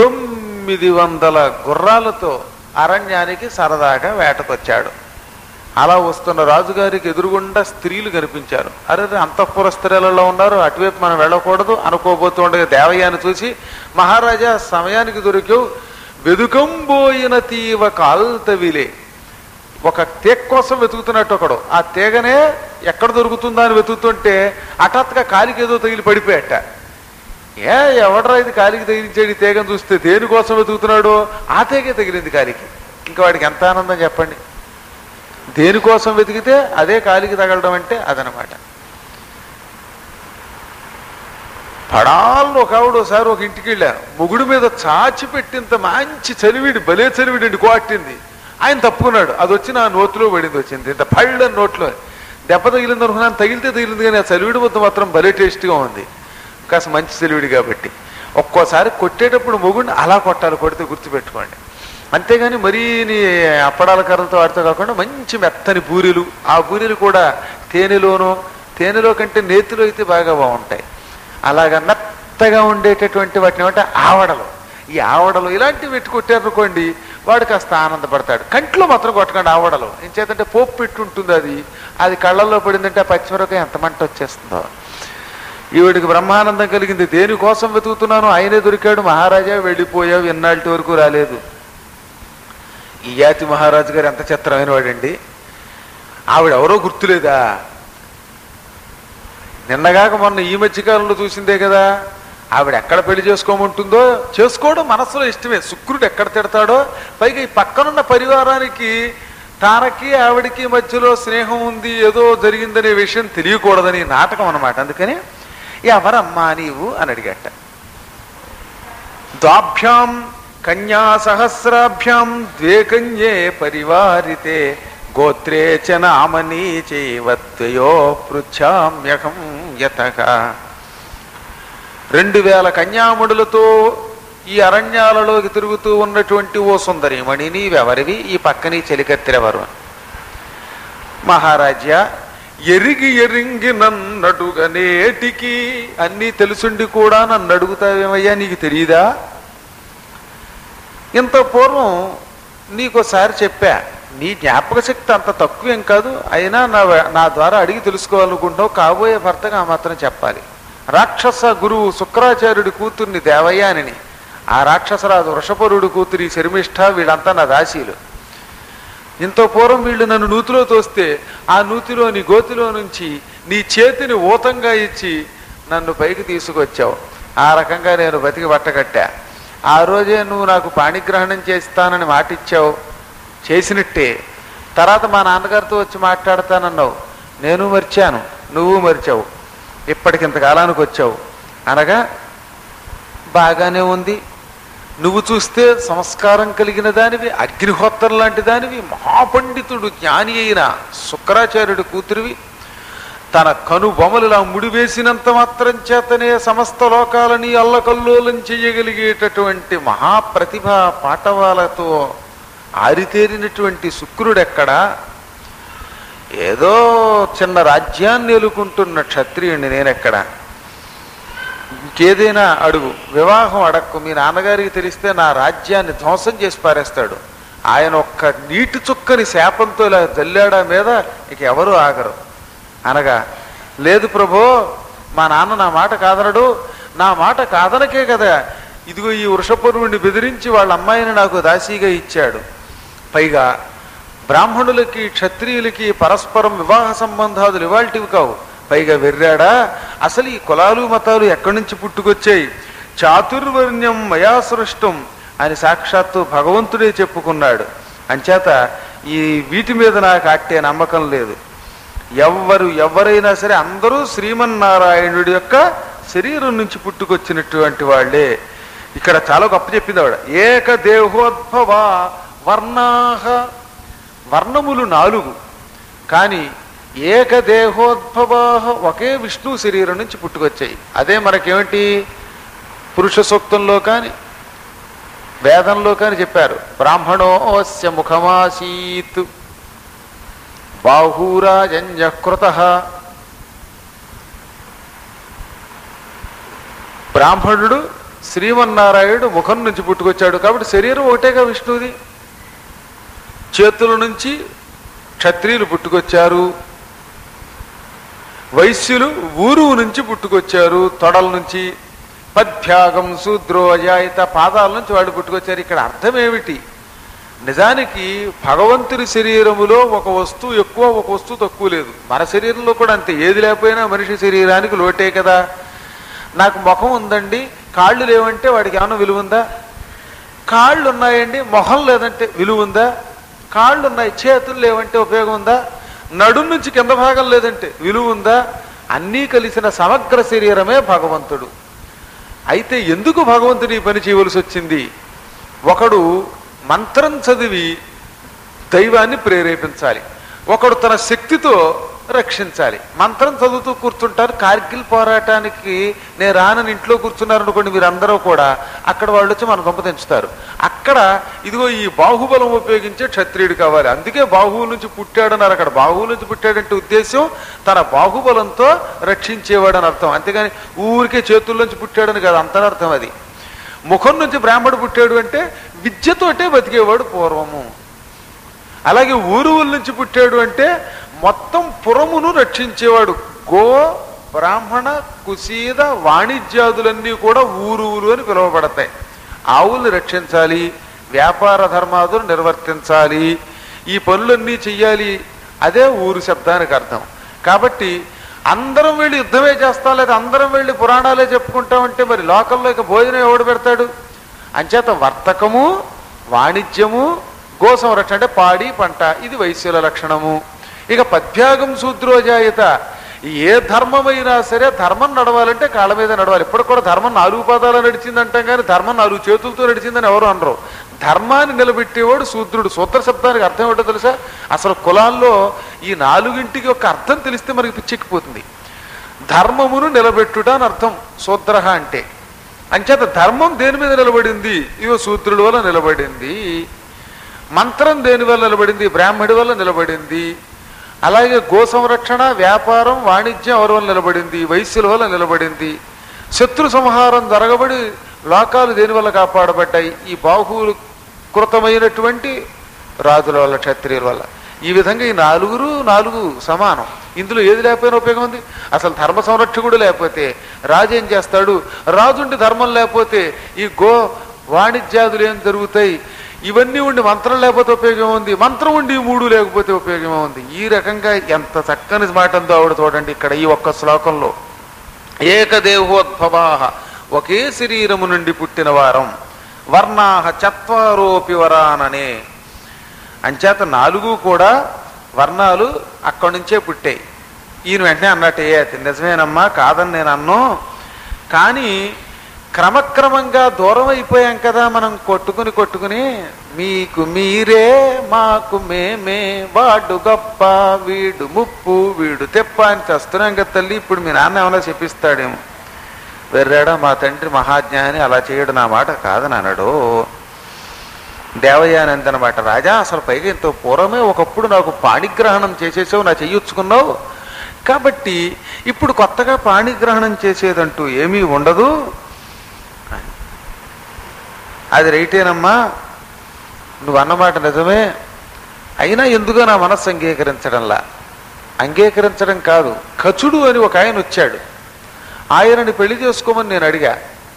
తొమ్మిది వందల గుర్రాలతో అరణ్యానికి సరదాగా వేటకొచ్చాడు అలా వస్తున్న రాజుగారికి ఎదురుగుండా స్త్రీలు కనిపించారు అరే అంతఃపుర స్త్రీలలో ఉన్నారు అటువైపు మనం వెళ్ళకూడదు అనుకోబోతుండగా దేవయ్యాన్ని చూసి మహారాజా సమయానికి దొరికావు వెదుకంబోయిన తీవ కాల్తవిలే ఒక తీగ కోసం వెతుకుతున్నట్టు ఒకడు ఆ తీగనే ఎక్కడ దొరుకుతుందా అని వెతుకుతుంటే హఠాత్తుగా కాలికి ఏదో తగిలి పడిపోయట ఏ ఎవడరా ఇది కాలికి తగిలించాడు ఈ తీగను చూస్తే దేనికోసం వెతుకుతున్నాడు ఆ తీగే తగిలింది కాలికి ఇంకా వాడికి ఎంత ఆనందం చెప్పండి దేనికోసం వెతికితే అదే కాలికి తగలడం అంటే అదనమాట పడాల్లో ఒక ఆవిడ ఒకసారి ఒక ఇంటికి వెళ్ళారు ముగుడు మీద చాచి పెట్టింత మంచి చలివిడి భలే చలివిడి కోట్టింది ఆయన తప్పుకున్నాడు అది వచ్చి నా నోట్లో పడింది వచ్చింది ఇంత పళ్ళని నోట్లో దెబ్బ తగిలింది అనుకున్నాను తగిలితే తగిలింది కానీ ఆ చలివిడి ముద్ద మాత్రం భలే టేస్ట్గా ఉంది కాస్త మంచి చలివిడి కాబట్టి ఒక్కోసారి కొట్టేటప్పుడు మొగుడిని అలా కొట్టాలి కొడితే గుర్తుపెట్టుకోండి అంతేగాని మరీ నీ అప్పడాల కర్రలతో వాటితో కాకుండా మంచి మెత్తని పూరీలు ఆ పూరీలు కూడా తేనెలోనో తేనెలో కంటే నేతిలో అయితే బాగా బాగుంటాయి అలాగా మెత్తగా ఉండేటటువంటి వాటిని ఏమంటే ఆవడలు ఈ ఆవడలు ఇలాంటివి పెట్టి కొట్టారనుకోండి వాడు కాస్త ఆనందపడతాడు కంట్లో మాత్రం కొట్టకండి ఆవడలు ఏం చేతంటే పోపు పెట్టి ఉంటుంది అది అది కళ్ళల్లో పడిందంటే ఆ పచ్చిమిరపకాయ ఎంత మంట వచ్చేస్తుందో ఈవిడికి బ్రహ్మానందం కలిగింది దేనికోసం వెతుకుతున్నాను ఆయనే దొరికాడు మహారాజా వెళ్ళిపోయావు ఎన్నాళ్ళటి వరకు రాలేదు ఈ యాతి మహారాజు గారు ఎంత చిత్రమైన వాడండి ఆవిడెవరో గుర్తులేదా నిన్నగాక మొన్న ఈ మధ్యకాలంలో చూసిందే కదా ఆవిడ ఎక్కడ పెళ్లి చేసుకోమంటుందో చేసుకోవడం మనసులో ఇష్టమే శుక్రుడు ఎక్కడ తిడతాడో పైగా ఈ పక్కనున్న పరివారానికి తానకి ఆవిడికి మధ్యలో స్నేహం ఉంది ఏదో జరిగిందనే విషయం తెలియకూడదని నాటకం అన్నమాట అందుకని ఎవరమ్మా నీవు అని అడిగట ద్వాభ్యాం కన్యా సహస్రాభ్యాం ద్వే కన్యే పరివారితే గోత్రే చ నామనీ చైవత్వయో పృచ్ఛామ్యహం యతగా రెండు వేల కన్యాముడులతో ఈ అరణ్యాలలోకి తిరుగుతూ ఉన్నటువంటి ఓ సుందరిమణి నీవెవరివి ఈ పక్కని చెలికత్తెరెవరు మహారాజ్య ఎరిగి ఎరింగి నన్నడుగ నేటికి అన్నీ తెలుసుండి కూడా నన్ను అడుగుతావేమయ్యా నీకు తెలియదా ఇంత పూర్వం నీకోసారి చెప్పా నీ జ్ఞాపక శక్తి అంత తక్కువేం కాదు అయినా నా నా ద్వారా అడిగి తెలుసుకోవాలనుకుంటావు కాబోయే భర్తగా ఆ మాత్రం చెప్పాలి రాక్షస గురువు శుక్రాచార్యుడి కూతుర్ని దేవయానిని ఆ రాక్షసరాజు వృషపరుడు కూతురి శర్మిష్ఠ వీళ్ళంతా నా దాసీలు ఇంత పూర్వం వీళ్ళు నన్ను నూతిలో తోస్తే ఆ నూతిలో నీ గోతిలో నుంచి నీ చేతిని ఊతంగా ఇచ్చి నన్ను పైకి తీసుకొచ్చావు ఆ రకంగా నేను బతికి పట్టగట్టా ఆ రోజే నువ్వు నాకు పాణిగ్రహణం చేస్తానని మాటిచ్చావు చేసినట్టే తర్వాత మా నాన్నగారితో వచ్చి మాట్లాడతానన్నావు నేను మర్చాను నువ్వు మర్చావు ఇప్పటికి ఇంతకాలానికి వచ్చావు అనగా బాగానే ఉంది నువ్వు చూస్తే సంస్కారం కలిగిన దానివి అగ్నిహోత్రం లాంటి దానివి మహాపండితుడు జ్ఞాని అయిన శుక్రాచార్యుడి కూతురివి తన కను బొమలులా ముడివేసినంత మాత్రం చేతనే సమస్త లోకాలని అల్లకల్లోలం చేయగలిగేటటువంటి మహాప్రతిభ పాటవాలతో ఆరితేరినటువంటి శుక్రుడెక్కడా ఏదో చిన్న రాజ్యాన్ని ఎలుకుంటున్న క్షత్రియుణ్ణి నేనెక్కడా ఇంకేదైనా అడుగు వివాహం అడక్కు మీ నాన్నగారికి తెలిస్తే నా రాజ్యాన్ని ధ్వంసం చేసి పారేస్తాడు ఆయన ఒక్క నీటి చుక్కని శాపంతో ఇలా జల్లాడా మీద ఇక ఎవరు ఆగరు అనగా లేదు ప్రభో మా నాన్న నా మాట కాదనడు నా మాట కాదనకే కదా ఇదిగో ఈ వృషపరువుని బెదిరించి వాళ్ళ అమ్మాయిని నాకు దాసీగా ఇచ్చాడు పైగా బ్రాహ్మణులకి క్షత్రియులకి పరస్పరం వివాహ సంబంధాలు ఇవాల్టివి కావు పైగా వెర్రాడా అసలు ఈ కులాలు మతాలు ఎక్కడి నుంచి పుట్టుకొచ్చాయి చాతుర్వర్ణ్యం మయా సృష్టం అని సాక్షాత్తు భగవంతుడే చెప్పుకున్నాడు అంచేత ఈ వీటి మీద నాకు అట్టే నమ్మకం లేదు ఎవ్వరు ఎవరైనా సరే అందరూ శ్రీమన్నారాయణుడి యొక్క శరీరం నుంచి పుట్టుకొచ్చినటువంటి వాళ్ళే ఇక్కడ చాలా గొప్ప చెప్పింది ఆవిడ ఏకదేహోద్భవ వర్ణాహ వర్ణములు నాలుగు కానీ ఏకదేహోద్భవ ఒకే విష్ణు శరీరం నుంచి పుట్టుకొచ్చాయి అదే మనకేమిటి పురుష సూక్తంలో కానీ వేదంలో కానీ చెప్పారు బ్రాహ్మణోస్య ముఖమాసీత్ బాహూరాజన్యకృత బ్రాహ్మణుడు శ్రీమన్నారాయణుడు ముఖం నుంచి పుట్టుకొచ్చాడు కాబట్టి శరీరం ఒకటేగా విష్ణువుది చేతుల నుంచి క్షత్రియులు పుట్టుకొచ్చారు వైశ్యులు ఊరు నుంచి పుట్టుకొచ్చారు తొడల నుంచి పద్భ్యాగం శూద్రో అజాయిత పాదాల నుంచి వాళ్ళు పుట్టుకొచ్చారు ఇక్కడ అర్థం ఏమిటి నిజానికి భగవంతుని శరీరములో ఒక వస్తువు ఎక్కువ ఒక వస్తువు తక్కువ లేదు మన శరీరంలో కూడా అంతే ఏది లేకపోయినా మనిషి శరీరానికి లోటే కదా నాకు ముఖం ఉందండి కాళ్ళు లేవంటే వాడికి ఏమైనా విలువ ఉందా కాళ్ళు ఉన్నాయండి మొహం లేదంటే విలువ ఉందా కాళ్ళు ఉన్నాయి చేతులు లేవంటే ఉపయోగం ఉందా నడుం నుంచి కింద భాగం లేదంటే విలువ ఉందా అన్నీ కలిసిన సమగ్ర శరీరమే భగవంతుడు అయితే ఎందుకు భగవంతుడు ఈ పని చేయవలసి వచ్చింది ఒకడు మంత్రం చదివి దైవాన్ని ప్రేరేపించాలి ఒకడు తన శక్తితో రక్షించాలి మంత్రం చదువుతూ కూర్చుంటారు కార్గిల్ పోరాటానికి నేను రానని ఇంట్లో కూర్చున్నారు అనుకోండి మీరందరూ కూడా అక్కడ వాళ్ళు వచ్చి మన దొంప తెంచుతారు అక్కడ ఇదిగో ఈ బాహుబలం ఉపయోగించే క్షత్రియుడు కావాలి అందుకే బాహువుల నుంచి పుట్టాడన్నారు అక్కడ బాహువుల నుంచి పుట్టాడంటే ఉద్దేశం తన బాహుబలంతో రక్షించేవాడని అర్థం అంతేగాని ఊరికే చేతుల్లోంచి పుట్టాడని కాదు అంతరర్థం అది ముఖం నుంచి బ్రాహ్మడు పుట్టాడు అంటే విద్యతోటే బతికేవాడు పూర్వము అలాగే ఊరువుల నుంచి పుట్టాడు అంటే మొత్తం పురమును రక్షించేవాడు గో బ్రాహ్మణ కుసీద వాణిజ్యాదులన్నీ కూడా ఊరువులు అని పిలువబడతాయి ఆవుల్ని రక్షించాలి వ్యాపార ధర్మాదులు నిర్వర్తించాలి ఈ పనులన్నీ చెయ్యాలి అదే ఊరు శబ్దానికి అర్థం కాబట్టి అందరం వెళ్ళి యుద్ధమే చేస్తాం లేదా అందరం వెళ్ళి పురాణాలే చెప్పుకుంటామంటే మరి లోకల్లో ఇక భోజనం ఎవడు పెడతాడు అంచేత వర్తకము వాణిజ్యము గో సంరక్షణ అంటే పాడి పంట ఇది వైశ్యుల లక్షణము ఇక పద్భ్యాగం శూద్రోజాయత ఏ ధర్మమైనా సరే ధర్మం నడవాలంటే కాళ్ళ మీద నడవాలి ఇప్పుడు కూడా ధర్మం నాలుగు పాదాలు నడిచింది అంటాం కానీ ధర్మం నాలుగు చేతులతో నడిచిందని ఎవరు అనరు ధర్మాన్ని నిలబెట్టేవాడు శూద్రుడు సూత్ర శబ్దానికి అర్థం ఏంటో తెలుసా అసలు కులాల్లో ఈ నాలుగింటికి ఒక అర్థం తెలిస్తే మనకి పిచ్చెక్కిపోతుంది ధర్మమును నిలబెట్టుట అని అర్థం శూద్రహ అంటే అంచేత ధర్మం దేని మీద నిలబడింది ఇవో శూద్రుడి వల్ల నిలబడింది మంత్రం దేని వల్ల నిలబడింది బ్రాహ్మడి వల్ల నిలబడింది అలాగే గో సంరక్షణ వ్యాపారం వాణిజ్యం ఎవరి వల్ల నిలబడింది వైశ్యుల వల్ల నిలబడింది శత్రు సంహారం జరగబడి లోకాలు దేని వల్ల కాపాడబడ్డాయి ఈ బాహువులు కృతమైనటువంటి రాజుల వల్ల క్షత్రియుల వల్ల ఈ విధంగా ఈ నాలుగురు నాలుగు సమానం ఇందులో ఏది లేకపోయినా ఉపయోగం ఉంది అసలు ధర్మ సంరక్షకుడు లేకపోతే రాజు ఏం చేస్తాడు రాజుండి ధర్మం లేకపోతే ఈ గో వాణిజ్యాదులు ఏం జరుగుతాయి ఇవన్నీ ఉండి మంత్రం లేకపోతే ఉపయోగం ఉంది మంత్రం ఉండి ఈ మూడు లేకపోతే ఉపయోగం ఉంది ఈ రకంగా ఎంత చక్కని మాట ఉందో ఆవిడ చూడండి ఇక్కడ ఈ ఒక్క శ్లోకంలో ఏకదేహోద్భవా ఒకే శరీరము నుండి పుట్టిన వారం వర్ణాహ చత్వారోపి వరాననే అంచేత నాలుగు కూడా వర్ణాలు అక్కడి నుంచే పుట్టాయి ఈయన వెంటనే అన్నట్టు ఏ అది నిజమేనమ్మా కాదని నేను అన్ను కానీ క్రమక్రమంగా దూరం అయిపోయాం కదా మనం కొట్టుకుని కొట్టుకుని మీకు మీరే మాకు మేమే వాడు గొప్ప వీడు ముప్పు వీడు తెప్ప అని తెస్తున్నాం కదా తల్లి ఇప్పుడు మీ నాన్న ఏమైనా చెప్పిస్తాడేమో వెర్రాడా మా తండ్రి మహాజ్ఞాని అలా చేయడు నా మాట కాదని అన్నాడు దేవయానంద్ అనమాట రాజా అసలు పైగా ఎంతో పూర్వమే ఒకప్పుడు నాకు పాణిగ్రహణం చేసేసావు నా చెయ్యొచ్చుకున్నావు కాబట్టి ఇప్పుడు కొత్తగా పాణిగ్రహణం చేసేదంటూ ఏమీ ఉండదు అని. అది రైటేనమ్మా నువ్వు అన్నమాట నిజమే అయినా ఎందుకో నా మనస్సు అంగీకరించడంలా అంగీకరించడం కాదు కచుడు అని ఒక ఆయన వచ్చాడు ఆయనని పెళ్లి చేసుకోమని నేను అడిగా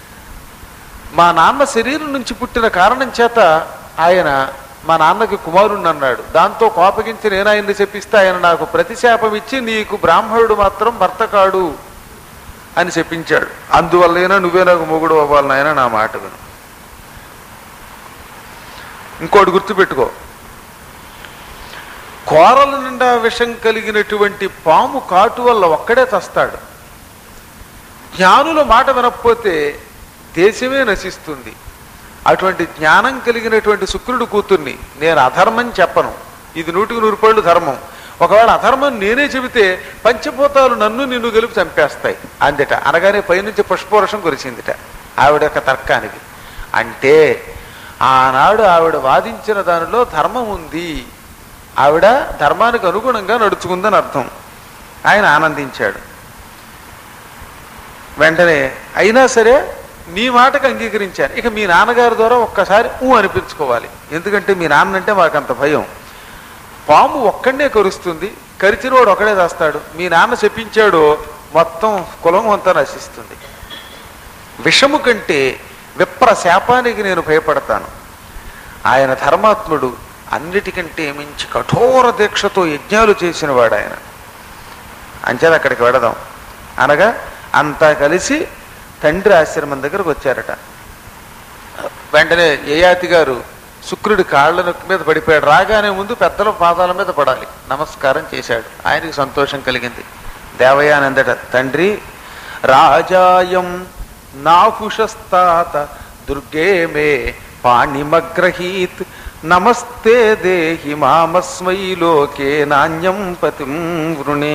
మా నాన్న శరీరం నుంచి పుట్టిన కారణం చేత ఆయన మా నాన్నకి కుమారుణ్ణి అన్నాడు దాంతో కోపగించి నేను ఆయన్ని చెప్పిస్తే ఆయన నాకు ప్రతిశాపం ఇచ్చి నీకు బ్రాహ్మణుడు మాత్రం భర్త కాడు అని చెప్పించాడు అందువల్లైనా నువ్వే నాకు మొగుడు అవ్వాలని ఆయన నా మాట విను ఇంకోటి గుర్తుపెట్టుకో కోరల నిండా విషం కలిగినటువంటి పాము కాటు వల్ల ఒక్కడే చస్తాడు జ్ఞానుల మాట వినకపోతే దేశమే నశిస్తుంది అటువంటి జ్ఞానం కలిగినటువంటి శుక్రుడు కూతుర్ని నేను అధర్మం చెప్పను ఇది నూటికి నూరు పళ్ళు ధర్మం ఒకవేళ అధర్మం నేనే చెబితే పంచభూతాలు నన్ను నిన్ను గెలిపి చంపేస్తాయి అందట అనగానే పైనుంచి పుష్పవర్షం కురిసిందిట ఆవిడ యొక్క తర్కానికి అంటే ఆనాడు ఆవిడ వాదించిన దానిలో ధర్మం ఉంది ఆవిడ ధర్మానికి అనుగుణంగా నడుచుకుందని అర్థం ఆయన ఆనందించాడు వెంటనే అయినా సరే నీ మాటకు అంగీకరించాను ఇక మీ నాన్నగారి ద్వారా ఒక్కసారి ఊ అనిపించుకోవాలి ఎందుకంటే మీ నాన్న అంటే మాకు అంత భయం పాము ఒక్కడే కరుస్తుంది కరిచినోడు ఒకడే చేస్తాడు మీ నాన్న చెప్పించాడు మొత్తం కులం అంతా నశిస్తుంది విషము కంటే విప్ర శాపానికి నేను భయపడతాను ఆయన ధర్మాత్ముడు అన్నిటికంటే మించి కఠోర దీక్షతో యజ్ఞాలు చేసినవాడు ఆయన అంచేది అక్కడికి వెడదాం అనగా అంతా కలిసి తండ్రి ఆశ్రమం దగ్గరకు వచ్చారట వెంటనే యయాతి గారు శుక్రుడి కాళ్ళ మీద పడిపోయాడు రాగానే ముందు పెద్దల పాదాల మీద పడాలి నమస్కారం చేశాడు ఆయనకి సంతోషం కలిగింది దేవయానందట తండ్రి రాజాయం నాహుషస్తాత దుర్గే మే పాణిమగ్రహీత్ నమస్తే దేహి మామస్మై లోకే నాణ్యం పతిం వృణే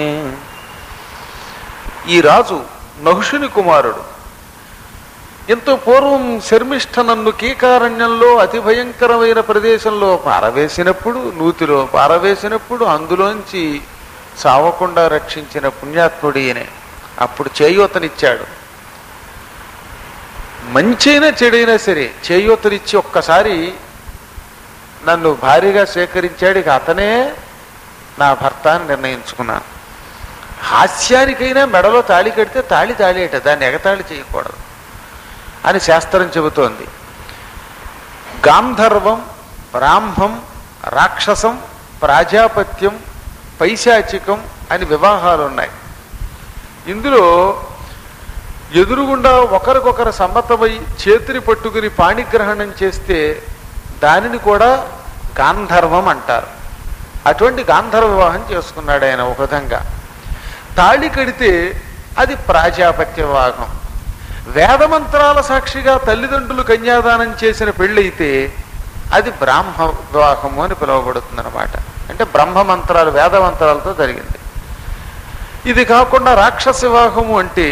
ఈ రాజు నహుషుని కుమారుడు ఎంతో పూర్వం శర్మిష్ఠ నన్ను కీకారణ్యంలో అతి భయంకరమైన ప్రదేశంలో పారవేసినప్పుడు నూతిలో పారవేసినప్పుడు అందులోంచి చావకుండా రక్షించిన పుణ్యాత్ముడు ఈయనే అప్పుడు చేయూతనిచ్చాడు మంచైనా చెడైనా సరే చేయూతనిచ్చి ఒక్కసారి నన్ను భారీగా స్వీకరించాడు ఇక అతనే నా భర్త అని నిర్ణయించుకున్నాను హాస్యానికైనా మెడలో తాళి కడితే తాళి తాళేట దాన్ని ఎగతాళి చేయకూడదు అని శాస్త్రం చెబుతోంది గాంధర్వం బ్రాహ్మం రాక్షసం ప్రాజాపత్యం పైశాచికం అని వివాహాలు ఉన్నాయి ఇందులో ఎదురుగుండా ఒకరికొకరు సమ్మతమై చేతిని పట్టుకుని పాణిగ్రహణం చేస్తే దానిని కూడా గాంధర్వం అంటారు అటువంటి గాంధర్వ వివాహం చేసుకున్నాడు ఆయన ఒక విధంగా తాళి కడితే అది ప్రాజాపత్య వివాహం వేదమంత్రాల సాక్షిగా తల్లిదండ్రులు కన్యాదానం చేసిన పెళ్ళైతే అది బ్రాహ్మ వివాహము అని పిలువబడుతుంది అనమాట అంటే బ్రహ్మ మంత్రాలు వేద మంత్రాలతో జరిగింది ఇది కాకుండా రాక్షస వివాహము అంటే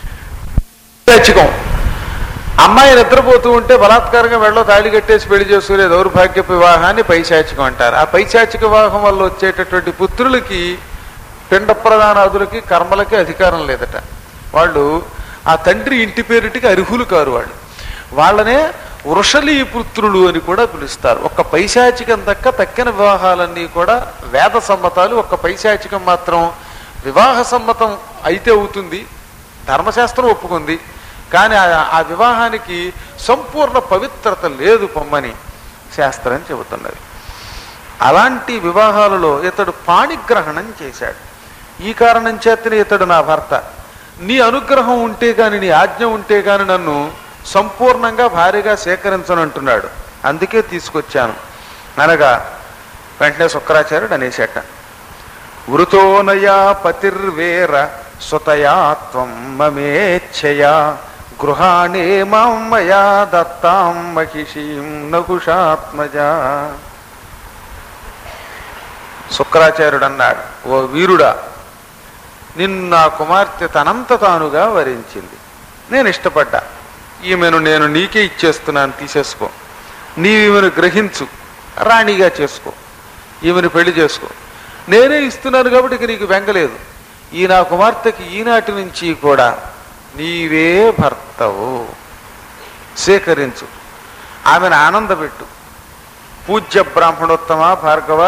పైశాచికం అమ్మాయి నిద్రపోతూ ఉంటే బలాత్కారంగా వెళ్ళలో తాళి కట్టేసి పెళ్లి చేసుకునే దౌర్భాగ్య వివాహాన్ని పైశాచికం అంటారు ఆ పైశాచిక వివాహం వల్ల వచ్చేటటువంటి పుత్రులకి పిండ ప్రధానాదులకి కర్మలకి అధికారం లేదట వాళ్ళు ఆ తండ్రి ఇంటి పేరిటికి అర్హులు కారు వాళ్ళు వాళ్ళనే వృషలీ పుత్రులు అని కూడా పిలుస్తారు ఒక్క పైశాచికం దక్క తక్కిన వివాహాలన్నీ కూడా వేద సమ్మతాలు ఒక్క పైశాచికం మాత్రం వివాహ సమ్మతం అయితే అవుతుంది ధర్మశాస్త్రం ఒప్పుకుంది కానీ ఆ- ఆ వివాహానికి సంపూర్ణ పవిత్రత లేదు పొమ్మని శాస్త్రం చెబుతున్నది అలాంటి వివాహాలలో ఇతడు పాణిగ్రహణం చేశాడు ఈ కారణం చేతనే ఇతడు నా భర్త నీ అనుగ్రహం ఉంటే గాని నీ ఆజ్ఞ ఉంటే గాని నన్ను సంపూర్ణంగా భారీగా సేకరించనంటున్నాడు అందుకే తీసుకొచ్చాను అనగా వెంటనే శుక్రాచార్యుడు అనేసేట వృతోనయా పతిర్వేర సుతయా త్వం మమేచ్ఛయా గృహాణే మాం మయా దత్తాం మహిషీం నకుషాత్మజా శుక్రాచార్యుడు అన్నాడు ఓ వీరుడా నిన్ను నా కుమార్తె తనంత తానుగా వరించింది నేను ఇష్టపడ్డా ఈమెను నేను నీకే ఇచ్చేస్తున్నాను తీసేసుకో నీవు ఈమెను గ్రహించు రాణిగా చేసుకో ఈమెను పెళ్లి చేసుకో నేనే ఇస్తున్నాను కాబట్టి ఇక నీకు వెంగలేదు ఈ నా కుమార్తెకి ఈనాటి నుంచి కూడా నీవే భర్తవు స్వీకరించు ఆమెను ఆనందపెట్టు పూజ్య బ్రాహ్మణోత్తమ భార్గవ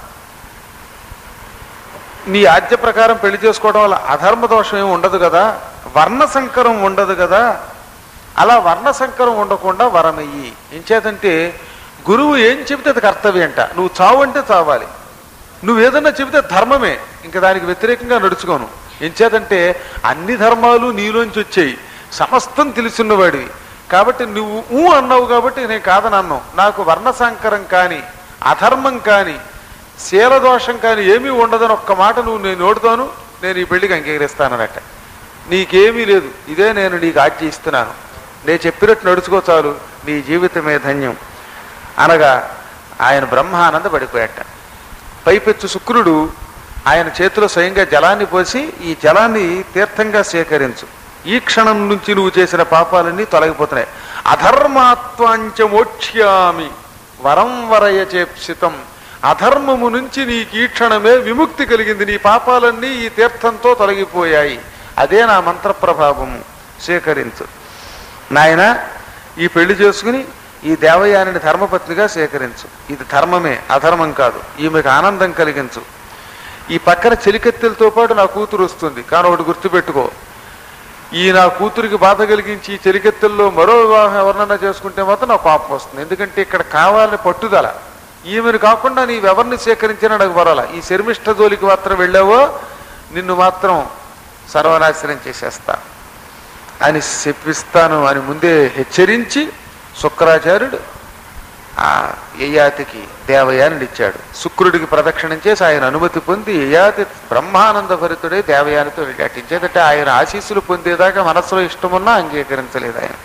నీ ఆజ్ఞ ప్రకారం పెళ్లి చేసుకోవడం వల్ల అధర్మ దోషం ఏమి ఉండదు కదా వర్ణ సంకరం ఉండదు కదా అలా వర్ణ సంకరం ఉండకుండా వరమయ్యి ఎంచేతంటే గురువు ఏం చెబితే అది కర్తవ్యంట నువ్వు చావు అంటే చావాలి నువ్వు ఏదన్నా చెబితే ధర్మమే ఇంకా దానికి వ్యతిరేకంగా నడుచుకోను ఎంచేతంటే అన్ని ధర్మాలు నీలోంచి వచ్చాయి సమస్తం తెలుసున్నవాడివి కాబట్టి నువ్వు ఊ అన్నావు కాబట్టి నేను కాదని అన్నావు నాకు వర్ణ సంకరం కానీ అధర్మం కానీ శీలదోషం కానీ ఏమీ ఉండదని ఒక్క మాట నువ్వు నేను నోడుతాను నేను ఈ పెళ్లికి అంగీకరిస్తానన్నట్ట నీకేమీ లేదు ఇదే నేను నీకు ఆజ్ఞ ఇస్తున్నాను నేను చెప్పినట్టు నడుచుకో చాలు నీ జీవితమే ధన్యం అనగా ఆయన బ్రహ్మానంద పడిపోయాట పైపెచ్చు శుక్రుడు ఆయన చేతిలో స్వయంగా జలాన్ని పోసి ఈ జలాన్ని తీర్థంగా స్వీకరించు ఈ క్షణం నుంచి నువ్వు చేసిన పాపాలన్నీ తొలగిపోతున్నాయి అధర్మాత్వాంచ మోక్ష్యామి వరం వరయ చేప్సితం అధర్మము నుంచి నీకు ఈ క్షణమే విముక్తి కలిగింది నీ పాపాలన్నీ ఈ తీర్థంతో తొలగిపోయాయి అదే నా మంత్ర ప్రభావము స్వీకరించు నాయన ఈ పెళ్లి చేసుకుని ఈ దేవయానిని ధర్మపత్నిగా స్వీకరించు ఇది ధర్మమే అధర్మం కాదు ఈమెకు ఆనందం కలిగించు ఈ పక్కన చెలికెత్తెలతో పాటు నా కూతురు వస్తుంది కానీ ఒకటి గుర్తుపెట్టుకో ఈ నా కూతురికి బాధ కలిగించి ఈ చెలికెత్తెల్లో మరో వివాహం ఎవరినన్నా చేసుకుంటే మాత్రం నాకు కోపం వస్తుంది ఎందుకంటే ఇక్కడ కావాలని పట్టుదల ఈమెను కాకుండా నీవెవరిని సేకరించినా నాకు పరాల ఈ శర్మిష్ఠ జోలికి మాత్రం వెళ్ళావో నిన్ను మాత్రం సర్వనాశనం చేసేస్తా అని చెప్పిస్తాను అని ముందే హెచ్చరించి శుక్రాచార్యుడు ఆ యయాతికి దేవయానిని ఇచ్చాడు శుక్రుడికి ప్రదక్షిణం చేసి ఆయన అనుమతి పొంది యయాతి బ్రహ్మానంద భరితుడే దేవయానితో వెళ్ళాడు ఇంచేతంటే ఆయన ఆశీస్సులు పొందేదాకా మనసులో ఇష్టమున్నా అంగీకరించలేదు ఆయన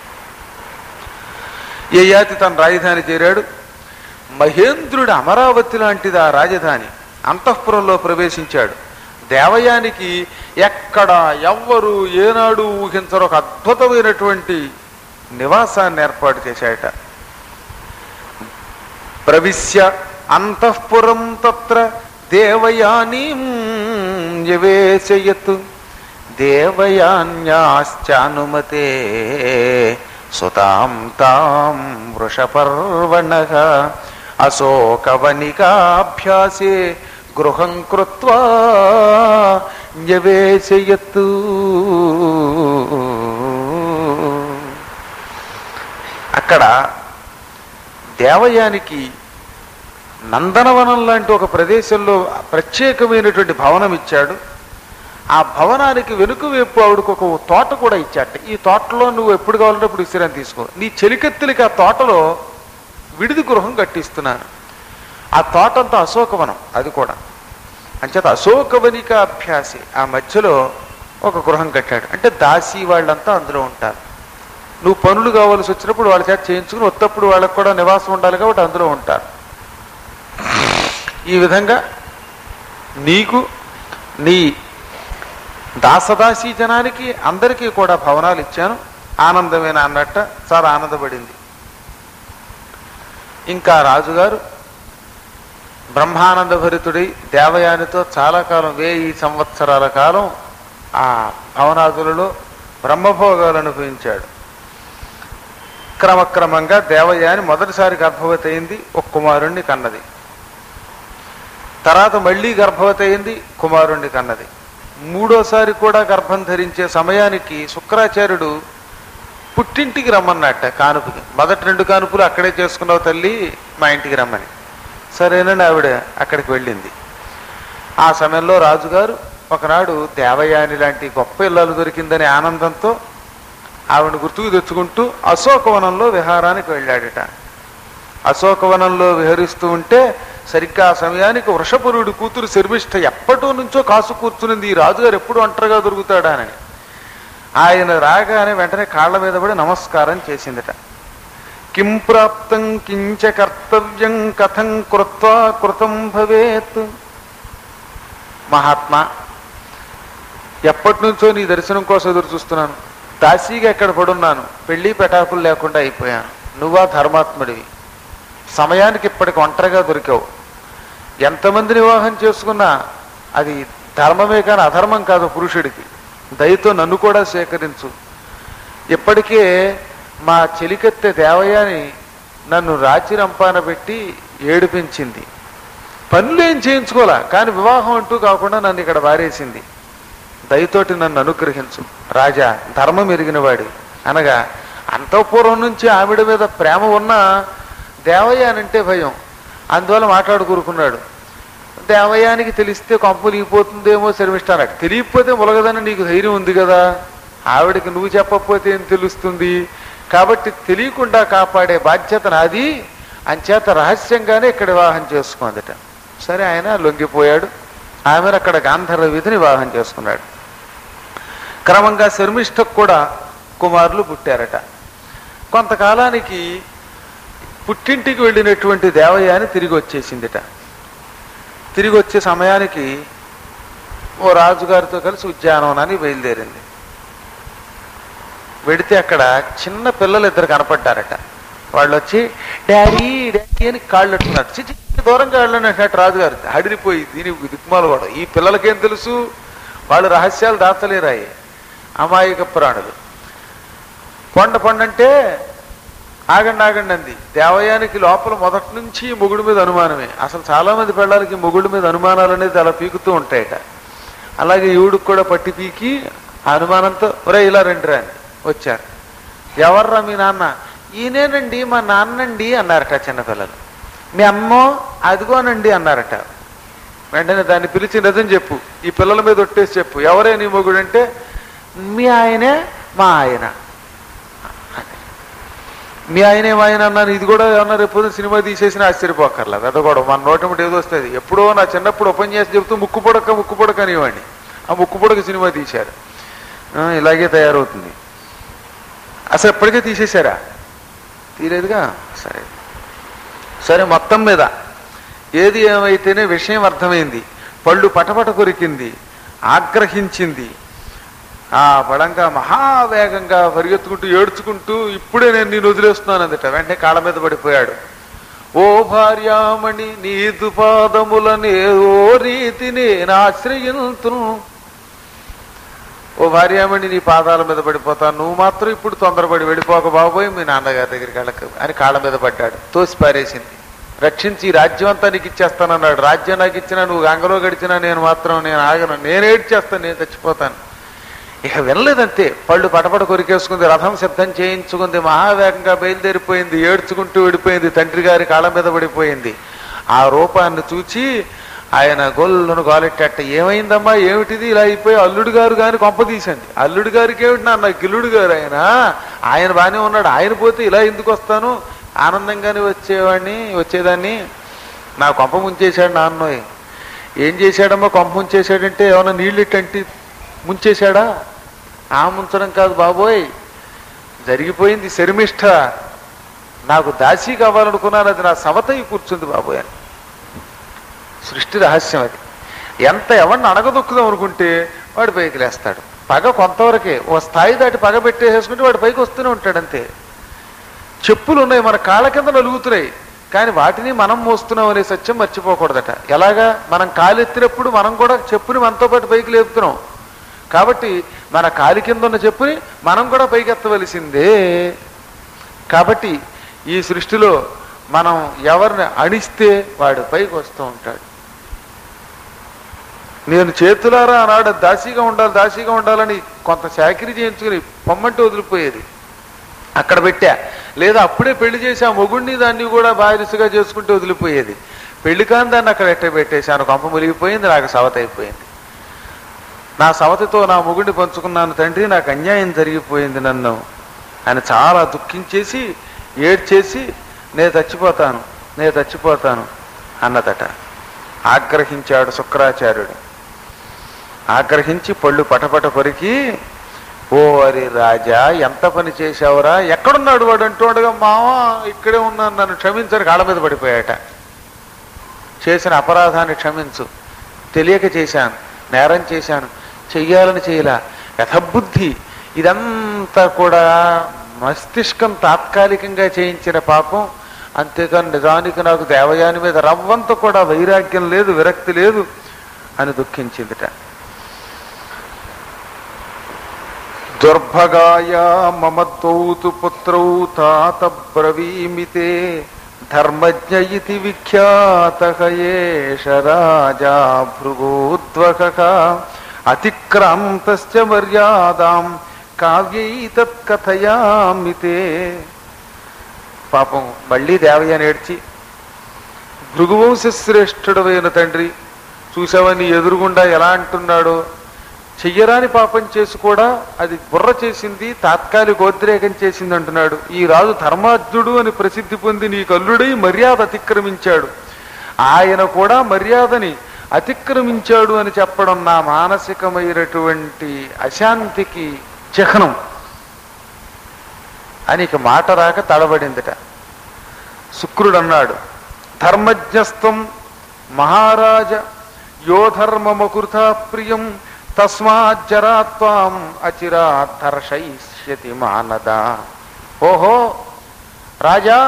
యయాతి తన రాజధాని చేరాడు మహేంద్రుడి అమరావతి లాంటిది ఆ రాజధాని అంతఃపురంలో ప్రవేశించాడు దేవయానికి ఎక్కడ ఎవ్వరు ఏనాడు ఊహించరు ఒక అద్భుతమైనటువంటి నివాసాన్ని ఏర్పాటు చేశాడట ప్రవిశ్య అంతఃపురం తత్ర దేవయానీం నివేశయత్ దేవయాన్యాశ్చానుమతే సుతాం తాం వృషపర్వణ అశోకవనికాభ్యాసే గృహం కృత్వా న్యవేశయత్ అక్కడ దేవయానికి నందనవనం లాంటి ఒక ప్రదేశంలో ప్రత్యేకమైనటువంటి భవనం ఇచ్చాడు ఆ భవనానికి వెనుక వైపు ఆవిడకు ఒక తోట కూడా ఇచ్చాట ఈ తోటలో నువ్వు ఎప్పుడు కావాలంటే అప్పుడు విశ్రాంతి తీసుకో నీ చెలికెత్తులకి ఆ తోటలో విడిది గృహం కట్టిస్తున్నాను ఆ తోట అంతా అశోకవనం అది కూడా అంచేత అశోకవనిక అభ్యాసి ఆ మధ్యలో ఒక గృహం కట్టాడు అంటే దాసి వాళ్ళంతా అందులో ఉంటారు నువ్వు పనులు కావాల్సి వచ్చినప్పుడు వాళ్ళ చేత చేయించుకుని ఒత్తప్పుడు వాళ్ళకు కూడా నివాసం ఉండాలి కాబట్టి అందులో ఉంటారు ఈ విధంగా నీకు నీ దాసదాసీ జనానికి అందరికీ కూడా భవనాలు ఇచ్చాను ఆనందమైన అన్నట్ట చాలా ఆనందపడింది ఇంకా రాజుగారు బ్రహ్మానంద భరితుడై దేవయానితో చాలా కాలం వేయి సంవత్సరాల కాలం ఆ భవనాదులలో బ్రహ్మభోగాలు అనుభవించాడు క్రమక్రమంగా దేవయాని మొదటిసారి గర్భవతి అయింది ఒక కుమారుణ్ణి కన్నది తర్వాత మళ్ళీ గర్భవతి అయింది కుమారుణ్ణి కన్నది మూడోసారి కూడా గర్భం ధరించే సమయానికి శుక్రాచార్యుడు పుట్టింటికి రమ్మన్నట్ట కానుపుకి మొదటి రెండు కానుపులు అక్కడే చేసుకున్నావు తల్లి మా ఇంటికి రమ్మని సరేనని ఆవిడ అక్కడికి వెళ్ళింది ఆ సమయంలో రాజుగారు ఒకనాడు దేవయాని లాంటి గొప్ప ఇల్లాలు దొరికిందనే ఆనందంతో ఆవిడ గుర్తుకు తెచ్చుకుంటూ అశోకవనంలో విహారానికి వెళ్ళాడట అశోకవనంలో విహరిస్తూ ఉంటే సరిగ్గా ఆ సమయానికి వృషపురుడి కూతురు శర్మిష్ఠ ఎప్పటి నుంచో కాసు కూర్చునింది ఈ రాజుగారు ఎప్పుడు ఒంటరిగా దొరుకుతాడా అని ఆయన రాగానే వెంటనే కాళ్ళ మీద పడి నమస్కారం చేసిందట కిం ప్రాప్తం కించ కర్తవ్యం కథం కృత్వా కృతం భవేత్ మహాత్మా ఎప్పటి నుంచో నీ దర్శనం కోసం ఎదురు చూస్తున్నాను దాసీగా ఎక్కడ పడున్నాను పెళ్లి పెటాకులు లేకుండా అయిపోయాను నువ్వా ధర్మాత్ముడివి సమయానికి ఇప్పటికి ఒంటరిగా దొరికావు ఎంతమందిని వివాహం చేసుకున్నా అది ధర్మమే కానీ అధర్మం కాదు పురుషుడికి దయతో నన్ను కూడా సేకరించు ఇప్పటికే మా చెలికత్తె దేవయాని నన్ను రాచి రంపాన పెట్టి ఏడిపించింది పనులు ఏం చేయించుకోలే కానీ వివాహం అంటూ కాకుండా నన్ను ఇక్కడ వారేసింది దయతోటి నన్ను అనుగ్రహించు రాజా ధర్మం ఎరిగినవాడి అనగా అంతఃపూర్వం నుంచి ఆవిడ మీద ప్రేమ ఉన్నా దేవయానంటే భయం అందువల్ల మాట్లాడుకూరుకున్నాడు దేవయానికి తెలిస్తే కొంప లీగిపోతుందేమో శర్మిష్టారాడు తెలియకపోతే ములగదని నీకు ధైర్యం ఉంది కదా ఆవిడకి నువ్వు చెప్పకపోతే ఏం తెలుస్తుంది కాబట్టి తెలియకుండా కాపాడే బాధ్యత నాది అంచేత రహస్యంగానే ఇక్కడ వివాహం చేసుకుందట సరే ఆయన లొంగిపోయాడు ఆమెను అక్కడ గాంధర్వ విధిని వివాహం చేసుకున్నాడు క్రమంగా శర్మిష్ఠకు కూడా కుమారులు పుట్టారట కొంతకాలానికి పుట్టింటికి వెళ్ళినటువంటి దేవయాని తిరిగి వచ్చేసిందిట తిరిగి వచ్చే సమయానికి ఓ రాజుగారితో కలిసి ఉద్యానవనానికి బయలుదేరింది వెడితే అక్కడ చిన్న పిల్లలు ఇద్దరు కనపడ్డారట వాళ్ళు వచ్చి డాడీ డాడీ అని కాళ్ళు అట్టున్నారు చిచి దూరంగా వెళ్ళని అంటున్నట్టు రాజుగారు హడిరిపోయి దీని దిక్మాలు కూడా ఈ పిల్లలకేం తెలుసు వాళ్ళు రహస్యాలు దాచలేరాయి అమాయక ప్రాణులు పొండ పొండంటే ఆగండి ఆగండి అంది దేవయానికి లోపల మొదటి నుంచి మొగుడు మీద అనుమానమే అసలు చాలా మంది పెళ్ళాలకి మొగుడు మీద అనుమానాలు అనేది అలా పీకుతూ ఉంటాయట అలాగే ఈవిడికి కూడా పట్టి పీకి ఆ అనుమానంతో ఒరే ఇలా రండి రాని వచ్చారు ఎవర్రా మీ నాన్న ఈయనేనండి మా నాన్నండి అన్నారట చిన్నపిల్లలు మీ అమ్మో అదిగోనండి అన్నారట వెంటనే దాన్ని పిలిచి నిజం చెప్పు ఈ పిల్లల మీద ఒట్టేసి చెప్పు ఎవరే నీ మొగుడు అంటే మీ ఆయనే మా ఆయన మీ ఆయనే మా ఆయన అన్నాను ఇది కూడా ఏమన్నా రేపు పొద్దున్న సినిమా తీసేసిన ఆశ్చర్యపోకర్లా పెద్ద కూడా మన నోటమిటి ఏదో వస్తుంది ఎప్పుడో నా చిన్నప్పుడు ఉపన్యాసం చెబుతూ ముక్కు పొడక ముక్కు పొడక అనేవాడిని ఆ ముక్కు పొడక సినిమా తీశారు ఆ, ఇలాగే తయారవుతుంది అసలు ఎప్పటికే తీసేశారా తీరేదుగా సరే సరే మొత్తం మీద ఏది ఏమైతేనే విషయం అర్థమైంది పళ్ళు పటపట కొరికింది ఆగ్రహించింది ఆ బలంగా మహావేగంగా పరిగెత్తుకుంటూ ఏడ్చుకుంటూ ఇప్పుడే నేను నేను వదిలేస్తున్నాను అందట వెంటనే కాళ్ళ మీద పడిపోయాడు ఓ భార్యామణి నీదు పాదములనే ఓ రీతి నేను ఆశ్రయింతును ఓ భార్యామణి నీ పాదాల మీద పడిపోతాను నువ్వు మాత్రం ఇప్పుడు తొందరపడి వెళ్ళిపోక బాబోయ్ మీ నాన్నగారి దగ్గరికి వెళ్ళకు అని కాళ్ళ మీద పడ్డాడు తోసి పారేసింది రక్షించి ఈ రాజ్యం అంతా నీకు ఇచ్చేస్తానన్నాడు రాజ్యం నాకు ఇచ్చినా నువ్వు గంగలో గడిచినా నేను మాత్రం నేను ఆగను నేను ఏడ్చేస్తాను నేను చచ్చిపోతాను ఇక వినలేదంతే పళ్ళు పటపట కొరికేసుకుంది రథం సిద్ధం చేయించుకుంది మహావేగంగా బయలుదేరిపోయింది ఏడ్చుకుంటూ వెళ్ళిపోయింది తండ్రి గారి కాళ్ళ మీద పడిపోయింది ఆ రూపాన్ని చూచి ఆయన గొల్లును గోలెట్టేట ఏమైందమ్మా ఏమిటిది ఇలా అయిపోయి అల్లుడు గారు కానీ కొంప తీసండి అల్లుడు గారికి ఏమిటి నాన్న గిల్లుడు గారు ఆయన ఆయన బాగానే ఉన్నాడు ఆయన పోతే ఇలా ఎందుకు వస్తాను ఆనందంగానే వచ్చేవాడిని వచ్చేదాన్ని నా కొంప ముంచేశాడు నాన్నోయ్ ఏం చేశాడమ్మా కొంప ముంచేశాడంటే ఏమైనా నీళ్ళు ఇట్టంటి ముంచేశాడా ఆ ముంచడం కాదు బాబోయ్ జరిగిపోయింది శర్మిష్ఠ నాకు దాసి కావాలనుకున్నాను అది నా సవతయి కూర్చుంది బాబోయ్ అని సృష్టి రహస్యం అది ఎంత ఎవరిని అణగదొక్కుదాం అనుకుంటే వాడు పైకి లేస్తాడు పగ కొంతవరకే ఓ స్థాయి దాటి పగ పెట్టేసేసుకుంటే వాడు పైకి వస్తూనే ఉంటాడు అంతే చెప్పులు ఉన్నాయి మన కాళ్ళ కింద నలుగుతున్నాయి కానీ వాటిని మనం మోస్తున్నాం అనే సత్యం మర్చిపోకూడదట ఎలాగా మనం కాలెత్తినప్పుడు మనం కూడా చెప్పుని మనతో పాటు పైకి లేపుతున్నాం కాబట్టి మన కాలి కింద ఉన్న చెప్పుని మనం కూడా పైకి ఎత్తవలసిందే కాబట్టి ఈ సృష్టిలో మనం ఎవరిని అణిస్తే వాడు పైకి వస్తూ ఉంటాడు నేను చేతులారా ఆనాడు దాసీగా ఉండాలి దాసీగా ఉండాలని కొంత చాకరీ చేయించుకుని పొమ్మంటే వదిలిపోయేది అక్కడ పెట్టా లేదా అప్పుడే పెళ్లి చేసి ఆ మొగుడిని దాన్ని కూడా బారిసుగా చేసుకుంటే వదిలిపోయేది పెళ్లి కాని దాన్ని అక్కడ ఎట్ట పెట్టేశాను కొంప మునిగిపోయింది నాకు సవత అయిపోయింది నా సవతితో నా మొగుడిని పంచుకున్నాను తండ్రి నాకు అన్యాయం జరిగిపోయింది నన్ను ఆయన చాలా దుఃఖించేసి ఏడ్చేసి నేను చచ్చిపోతాను నేను చచ్చిపోతాను అన్నదట ఆగ్రహించాడు శుక్రాచార్యుడు ఆగ్రహించి పళ్ళు పటపట కొరికి ఓ అరి రాజా ఎంత పని చేశావురా ఎక్కడున్నాడు వాడు అంటూ ఉండగా మావా ఇక్కడే ఉన్నాను నన్ను క్షమించని కాళ్ళ మీద పడిపోయాట చేసిన అపరాధాన్ని క్షమించు తెలియక చేశాను నేరం చేశాను చెయ్యాలని చేయలా యథబుద్ధి ఇదంతా కూడా మస్తిష్కం తాత్కాలికంగా చేయించిన పాపం అంతేకాని నిజానికి నాకు దేవయాని మీద రవ్వంత కూడా వైరాగ్యం లేదు విరక్తి లేదు అని దుఃఖించిందిట దుర్భగాయ మమ ద్వౌతు పుత్రౌ తాత బ్రవీమితే ధర్మజ్ఞ ఇతి విఖ్యాత ఏష రాజా భృగోద్వక అతిక్రాంతశ్చ మర్యాదాం కావ్యైతత్ కథయామితే పాపం మళ్ళీ దేవయ్య నేడ్చి భృగువంశశ్రేష్ఠుడమైన తండ్రి చూసావా నీ ఎదురుగుండా ఎలా అంటున్నాడో చెయ్యరాని పాపం చేసి కూడా అది బుర్ర చేసింది తాత్కాలిక ఉద్రేకం చేసింది అంటున్నాడు ఈ రాజు ధర్మాజ్ఞుడు అని ప్రసిద్ధి పొంది నీ కల్లుడై మర్యాద అతిక్రమించాడు ఆయన కూడా మర్యాదని అతిక్రమించాడు అని చెప్పడం నా మానసికమైనటువంటి అశాంతికి చిహ్నం అని ఇక మాట రాక తడబడిందిట శుక్రుడు అన్నాడు ధర్మజ్ఞస్తం మహారాజ యో ధర్మమకృత ప్రియం తస్మాజ్జరాత్వాం అచిరాత్ దర్శయిష్యతి మానద ఓహో రాజా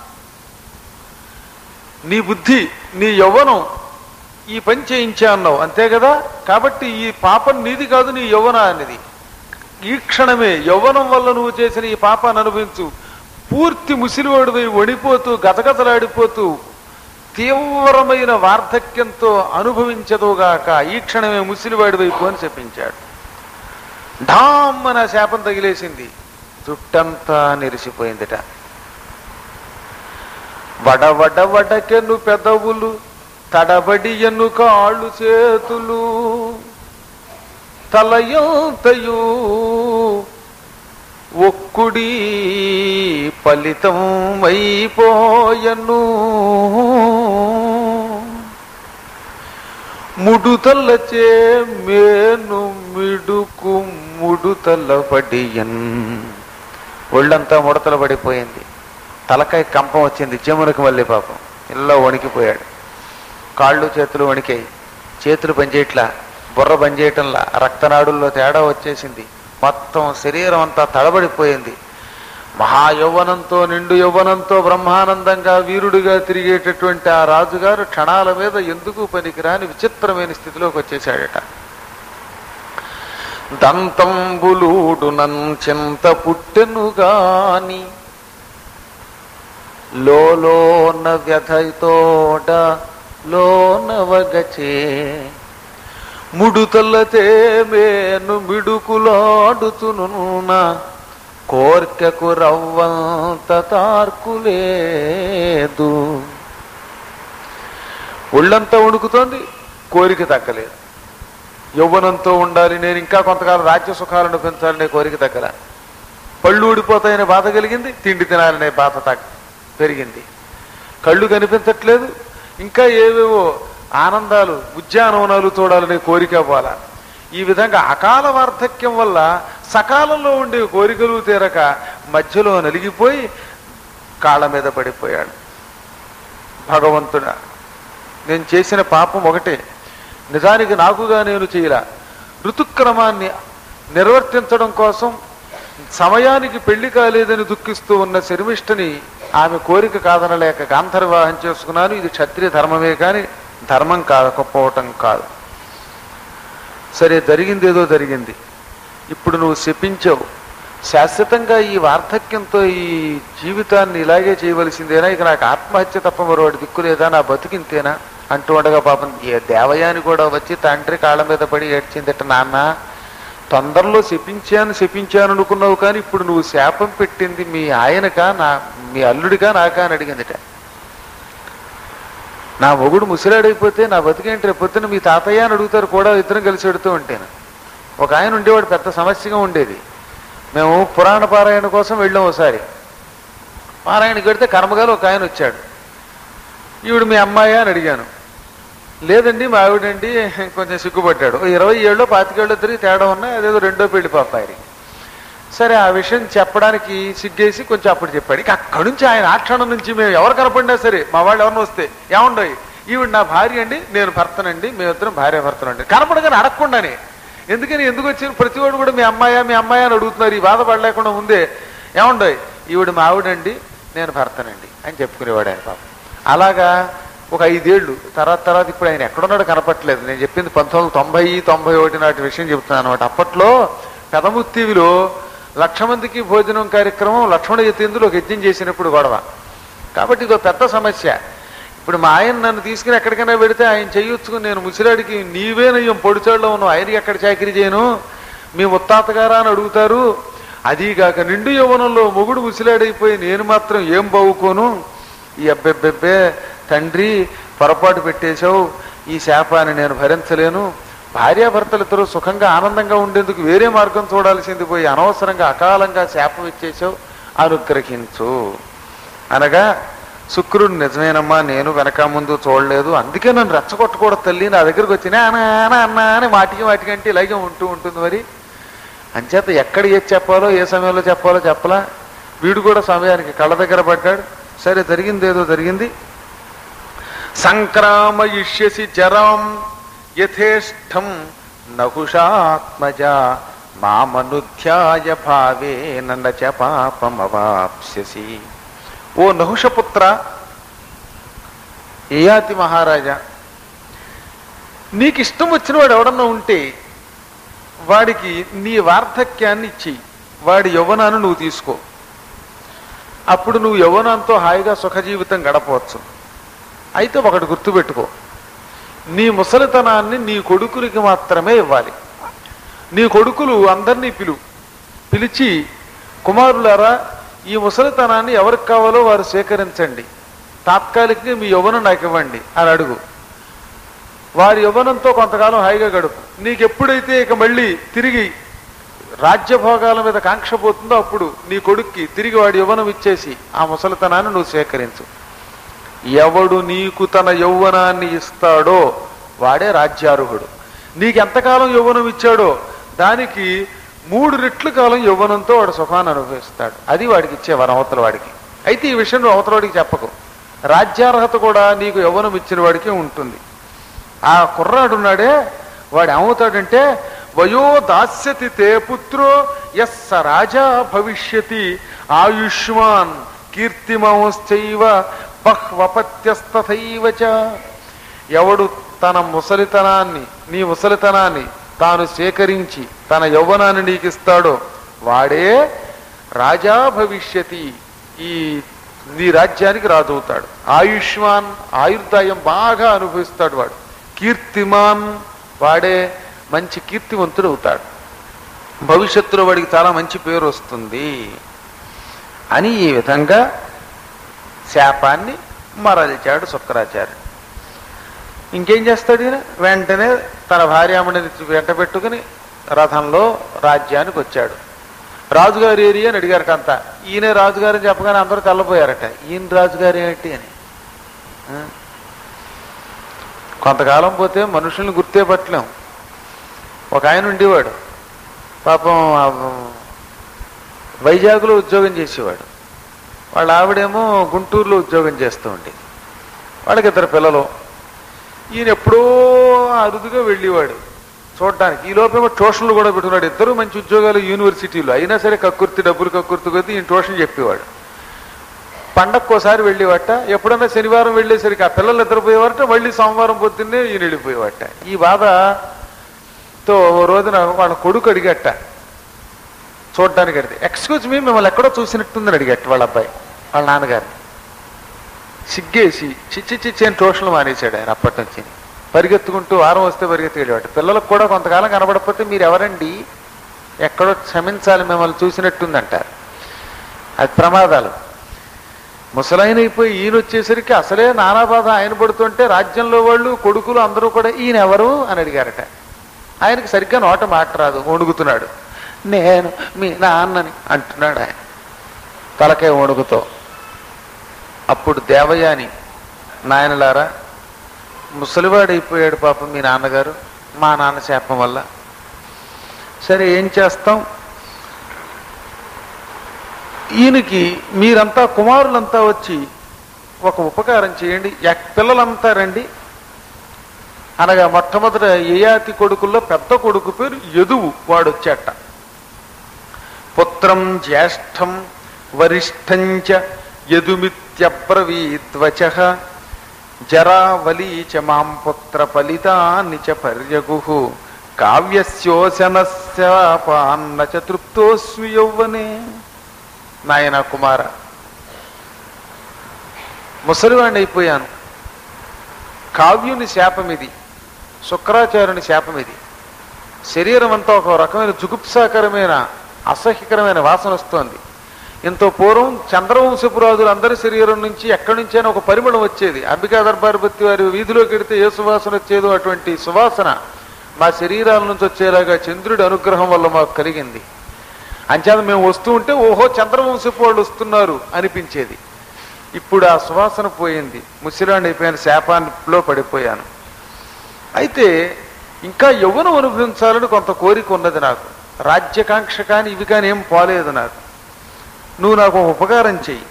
నీ బుద్ధి నీ యవ్వనం ఈ పని చేయించా అన్నావు అంతే కదా కాబట్టి ఈ పాపం నీది కాదు నీ యవ్వన అనేది ఈ క్షణమే యవ్వనం వల్ల నువ్వు చేసిన ఈ పాపాన్ని అనుభవించు పూర్తి ముసిలివాడిపై వణిపోతూ గతగతలాడిపోతూ తీవ్రమైన వార్ధక్యంతో అనుభవించదుగాక ఈ క్షణమే ముసిలివాడివైపు అని చెప్పించాడు ఢామ్మన శాపం తగిలేసింది జుట్టంతా నెరిసిపోయిందిట వడవడ వడకెను పెదవులు తడబడి ఎన్ను కాళ్ళు చేతులు తలయంతయు ఒక్కుడి ఫలితం అయిపోయను ముడుతల్లచే మేను మిడుకు ముడుతల పడియన్ ఒళ్ళంతా ముడతలు పడిపోయింది తలకాయ కంపం వచ్చింది చెమునకు మళ్ళీ పాపం ఇలా వణికిపోయాడు కాళ్ళు చేతులు వణికాయి చేతులు పనిచేయట్లా బుర్ర పనిచేయటంలా రక్తనాడుల్లో తేడా వచ్చేసింది మొత్తం శరీరం అంతా తడబడిపోయింది మహాయౌవనంతో నిండు యౌవనంతో బ్రహ్మానందంగా వీరుడిగా తిరిగేటటువంటి ఆ రాజుగారు క్షణాల మీద ఎందుకు పనికిరాని విచిత్రమైన స్థితిలోకి వచ్చేసాడట దంతంబులూడునన్ చింత పుట్టెను గాని లోన వ్యథతోడ లోన వగచే ముడుతల్లతే మేను మిడుకులాడుతునున్న కోర్కెకు రవ్వంత తార్కులేదు ఒళ్ళంతా వణుకుతోంది కోరిక తగ్గలేదు యౌవనంతో ఉండాలి నేను ఇంకా కొంతకాలం రాజ్య సుఖాలను పెంచాలనే కోరిక తగ్గల పళ్ళు ఊడిపోతాయనే బాధ కలిగింది తిండి తినాలనే బాధ తగ్గ పెరిగింది కళ్ళు కనిపించట్లేదు ఇంకా ఏవేవో ఆనందాలు ఉద్యానవనాలు చూడాలనే కోరిక పోలా ఈ విధంగా అకాల వార్ధక్యం వల్ల సకాలంలో ఉండే కోరికలు తీరక మధ్యలో నలిగిపోయి కాళ్ళ మీద పడిపోయాడు భగవంతుడా నేను చేసిన పాపం ఒకటే నిజానికి నాకుగా నేను చేయలా ఋతుక్రమాన్ని నిర్వర్తించడం కోసం సమయానికి పెళ్లి కాలేదని దుఃఖిస్తూ ఉన్న శర్మిష్ఠని ఆమె కోరిక కాదనలేక గాంధర్వాహం చేసుకున్నాను ఇది క్షత్రియ ధర్మమే కానీ ధర్మం కాకపోవటం కాదు సరే జరిగింది ఏదో జరిగింది ఇప్పుడు నువ్వు శపించావు శాశ్వతంగా ఈ వార్ధక్యంతో ఈ జీవితాన్ని ఇలాగే చేయవలసిందేనా ఇక నాకు ఆత్మహత్య తప్ప మరొకటి దిక్కు లేదా నా బతికింతేనా అంటూ ఉండగా పాపం ఏ దేవయాని కూడా వచ్చి తండ్రి కాళ్ళ మీద పడి ఏడ్చిందట నాన్న తొందరలో శపించాను శపించాను అనుకున్నావు కానీ ఇప్పుడు నువ్వు శాపం పెట్టింది మీ ఆయనకా నా మీ అల్లుడిగా నాకా అని అడిగిందిట నా మొగుడు ముసిలాడైపోతే నా బతికేంటి రేపు పొద్దున మీ తాతయ్య అని అడుగుతారు కూడా ఇద్దరం కలిసి పెడుతూ ఉంటాను ఒక ఆయన ఉండేవాడు పెద్ద సమస్యగా ఉండేది మేము పురాణ పారాయణ కోసం వెళ్ళాం ఒకసారి పారాయణకి వెడితే కర్మగాలు ఒక ఆయన వచ్చాడు ఈవిడ మీ అమ్మాయి అని అడిగాను లేదండి మా ఆవిడండి కొంచెం సిగ్గుపడ్డాడు ఓ ఇరవై ఏళ్ళు పాతికేళ్ళు తిరిగి తేడా ఉన్నాయి అదేదో రెండో పెళ్లి పాపాయి సరే ఆ విషయం చెప్పడానికి సిగ్గేసి కొంచెం అప్పుడు చెప్పాడు ఇక అక్కడి నుంచి ఆయన ఆ క్షణం నుంచి మేము ఎవరు కనపడినా సరే మా వాళ్ళు ఎవరిని వస్తే ఏముండవు ఈవిడ నా భార్య అండి నేను భర్తనండి మేమిద్దరం భార్య భర్తనండి కనపడగానే అడగకుండానే ఎందుకని ఎందుకు వచ్చిన ప్రతివాడు కూడా మీ అమ్మాయా మీ అమ్మాయి అని అడుగుతున్నారు ఈ బాధపడలేకుండా ముందే ఏముండవు ఈవిడ మా ఆవిడండి నేను భర్తనండి అని చెప్పుకునేవాడు ఆయన పాపం అలాగా ఒక ఐదేళ్లు తర్వాత తర్వాత ఇప్పుడు ఆయన ఎక్కడున్నాడో కనపట్లేదు నేను చెప్పింది పంతొమ్మిది వందల తొంభై తొంభై ఒకటి నాటి విషయం చెప్తున్నాను అనమాట అప్పట్లో పెదముత్తివిలో లక్ష మందికి భోజనం కార్యక్రమం లక్ష్మణ యతీంద్రులు ఒక యజ్ఞం చేసినప్పుడు గొడవ కాబట్టి ఇదో పెద్ద సమస్య ఇప్పుడు మా ఆయన నన్ను తీసుకుని ఎక్కడికైనా పెడితే ఆయన చెయ్యొచ్చుకుని నేను ముసిరాడికి నీవే నయ్యం పొడిచాడులో ఉన్నావు ఆయనకి ఎక్కడ చాకరీ చేయను మీ ముత్తాత గారా అని అడుగుతారు అదీగాక నిండు యవ్వనంలో మొగుడు ముసిలాడైపోయి నేను మాత్రం ఏం బావుకోను ఈ అబ్బెబ్బెబ్బే తండ్రి పొరపాటు పెట్టేశావు ఈ శాపాన్ని నేను భరించలేను భార్యాభర్తలిద్దరూ సుఖంగా ఆనందంగా ఉండేందుకు వేరే మార్గం చూడాల్సింది పోయి అనవసరంగా అకాలంగా శాపం ఇచ్చేసావు అనుగ్రహించు అనగా శుక్రుడు నిజమేనమ్మా నేను వెనక ముందు చూడలేదు అందుకే నన్ను రెచ్చగొట్టకూడదు తల్లి నా దగ్గరికి వచ్చి అన్నా అన్నా అని మాటికి మాటికి అంటే ఇలాగే ఉంటూ ఉంటుంది మరి అంచేత ఎక్కడ ఏది చెప్పాలో ఏ సమయంలో చెప్పాలో చెప్పలా వీడు కూడా సమయానికి కళ్ళ దగ్గర పడ్డాడు సరే జరిగింది ఏదో జరిగింది సంక్రామయిష్యసి జరాం యథేష్టం నకుషాత్మజ మామనుధ్యాయ భావే నన్న చ పాపమవాప్స్యసి ఓ నహుషపుత్ర ఏయాతి మహారాజా నీకు ఇష్టం వచ్చిన వాడు ఎవడన్నా ఉంటే వాడికి నీ వార్ధక్యాన్ని ఇచ్చి వాడి యవ్వనాన్ని నువ్వు తీసుకో అప్పుడు నువ్వు యవ్వనంతో హాయిగా సుఖ జీవితం గడపవచ్చు అయితే ఒకటి గుర్తుపెట్టుకో నీ ముసలితనాన్ని నీ కొడుకులకి మాత్రమే ఇవ్వాలి నీ కొడుకులు అందరినీ పిలు పిలిచి కుమారులారా ఈ ముసలితనాన్ని ఎవరికి కావాలో వారు స్వీకరించండి తాత్కాలికంగా మీ యవ్వనం నాకు ఇవ్వండి అని అడుగు వారి యవ్వనంతో కొంతకాలం హాయిగా గడుపు నీకు ఎప్పుడైతే ఇక మళ్ళీ తిరిగి రాజ్యభోగాల మీద కాంక్ష పోతుందో అప్పుడు నీ కొడుక్కి తిరిగి వాడి యవ్వనం ఇచ్చేసి ఆ ముసలితనాన్ని నువ్వు స్వీకరించు ఎవడు నీకు తన యౌవనాన్ని ఇస్తాడో వాడే రాజ్యార్హుడు నీకు ఎంతకాలం యౌవనం ఇచ్చాడో దానికి మూడు రెట్లు కాలం యౌవనంతో వాడు సుఖాన్ని అనుభవిస్తాడు అది వాడికి ఇచ్చే వరం అవతల వాడికి అయితే ఈ విషయం నువ్వు అవతల వాడికి చెప్పకు రాజ్యార్హత కూడా నీకు యౌవనం ఇచ్చిన వాడికి ఉంటుంది ఆ కుర్రాడున్నాడే వాడు ఏమవుతాడంటే వయో దాస్యతి తే పుత్రో ఎస్స రాజా భవిష్యతి ఆయుష్మాన్ కీర్తిమంశ్చైవ బహ్వపత్యస్తథైవ చ ఎవడు తన ముసలితనాన్ని నీ ముసలితనాన్ని తాను సేకరించి తన యౌవనాన్ని నీకు ఇస్తాడో వాడే రాజా భవిష్యతి ఈ నీ రాజ్యానికి రాజు అవుతాడు ఆయుష్మాన్ ఆయుర్దాయం బాగా అనుభవిస్తాడు వాడు కీర్తిమాన్ వాడే మంచి కీర్తివంతుడు అవుతాడు భవిష్యత్తులో వాడికి చాలా మంచి పేరు వస్తుంది అని ఈ విధంగా శాపాన్ని మరల్చాడు శుక్రాచార్యుడు ఇంకేం చేస్తాడు ఈయన వెంటనే తన భార్యామణిని వెంట పెట్టుకుని రథంలో రాజ్యానికి వచ్చాడు రాజుగారి ఏరియా అని అడిగారట అంతా ఈయనే రాజుగారు అని చెప్పగానే అందరూ తెల్లపోయారట ఈయన రాజుగారు ఏంటి అని ఆ? కొంతకాలం పోతే మనుషుల్ని గుర్తే పట్టలేం ఒక ఆయన ఉండేవాడు పాపం ఆ వైజాగ్లో ఉద్యోగం చేసేవాడు వాళ్ళ ఆవిడేమో గుంటూరులో ఉద్యోగం చేస్తూ ఉండేది వాళ్ళకి ఇద్దరు పిల్లలు ఈయన ఎప్పుడో అరుదుగా వెళ్ళేవాడు చూడడానికి ఈ లోపేమో ట్యూషన్లు కూడా పెట్టుకున్నాడు ఇద్దరు మంచి ఉద్యోగాలు యూనివర్సిటీలో అయినా సరే కక్కుర్తి డబ్బులు కక్కుర్తి కొద్దీ ఈయన ట్యూషన్ చెప్పేవాడు పండక్కోసారి వెళ్ళేవాట ఎప్పుడన్నా శనివారం వెళ్ళేసరికి ఆ పిల్లలు నిద్రపోయేవారట మళ్ళీ సోమవారం పొద్దున్నే ఈయన వెళ్ళిపోయేవాట ఈ బాధతో ఓ రోజున వాళ్ళ కొడుకు అడిగట చూడడానికి అడిగితే ఎక్స్క్యూజ్ మీ మిమ్మల్ని ఎక్కడో చూసినట్టుందని అడిగట్టు వాళ్ళ అబ్బాయి వాళ్ళ నాన్నగారిని సిగ్గేసి చిచ్చి చిచ్చి అని ట్యూషన్లు మానేశాడు ఆయన అప్పటి నుంచి పరిగెత్తుకుంటూ వారం వస్తే పరిగెత్తి వెళ్ళేవాడు పిల్లలకు కూడా కొంతకాలం కనబడకపోతే మీరు ఎవరండి ఎక్కడో క్షమించాలి మిమ్మల్ని చూసినట్టుందంటారు అది ప్రమాదాలు ముసలైన అయిపోయి ఈయన వచ్చేసరికి అసలే నానా బాధ ఆయన పడుతుంటే రాజ్యంలో వాళ్ళు కొడుకులు అందరూ కూడా ఈయన ఎవరు అని అడిగారట ఆయనకి సరిగ్గా నోట మాట రాదు వణుకుతున్నాడు నేను మీ నాన్నని అంటున్నాడు ఆయన తలకాయ వణుకుతో అప్పుడు దేవయాని నాయనలారా ముసలివాడైపోయాడు పాపం మీ నాన్నగారు మా నాన్న శాపం వల్ల సరే ఏం చేస్తాం ఈయనకి మీరంతా కుమారులంతా వచ్చి ఒక ఉపకారం చేయండి ఎక్- పిల్లలంతా రండి అనగా మొట్టమొదట యయాతి కొడుకుల్లో పెద్ద కొడుకు పేరు యదువు వాడు వచ్చేట పుత్రం జ్యేష్ఠం వరిష్టంచ యదుమిత్యబ్రవీద్వచ జరావలీ చ మాం పుత్ర ఫలితాన్ని చ పర్యగు కావ్యస్యోశనస్యాపాన్న చ తృప్తోస్మి యౌవనే నాయన కుమార ముసలివాణ్ణి అయిపోయాను కావ్యుని శాపం ఇది శుక్రాచార్యుని శాపం ఇది శరీరం అంతా ఒక రకమైన జుగుప్సాకరమైన అసహ్యకరమైన వాసన వస్తోంది ఇంత పూర్వం చంద్రవంశపు రాజులు అందరి శరీరం నుంచి ఎక్కడి నుంచైనా ఒక పరిమళం వచ్చేది అంబికా దర్బారపతి వారి వీధిలోకి వెడితే ఏ సువాసన వచ్చేదో అటువంటి సువాసన మా శరీరాల నుంచి వచ్చేలాగా చంద్రుడి అనుగ్రహం వల్ల మాకు కలిగింది అంచేత మేము వస్తూ ఉంటే ఓహో చంద్రవంశపు వాళ్ళు వస్తున్నారు అనిపించేది ఇప్పుడు ఆ సువాసన పోయింది ముసిరాండి అయిపోయిన శాపాన్లో పడిపోయాను అయితే ఇంకా యవ్వనం అనుభవించాలని కొంత కోరిక ఉన్నది నాకు రాజ్యకాంక్ష కానీ ఇవి కానీ ఏం పోలేదు నాకు నువ్వు నాకు ఒక ఉపకారం చెయ్యి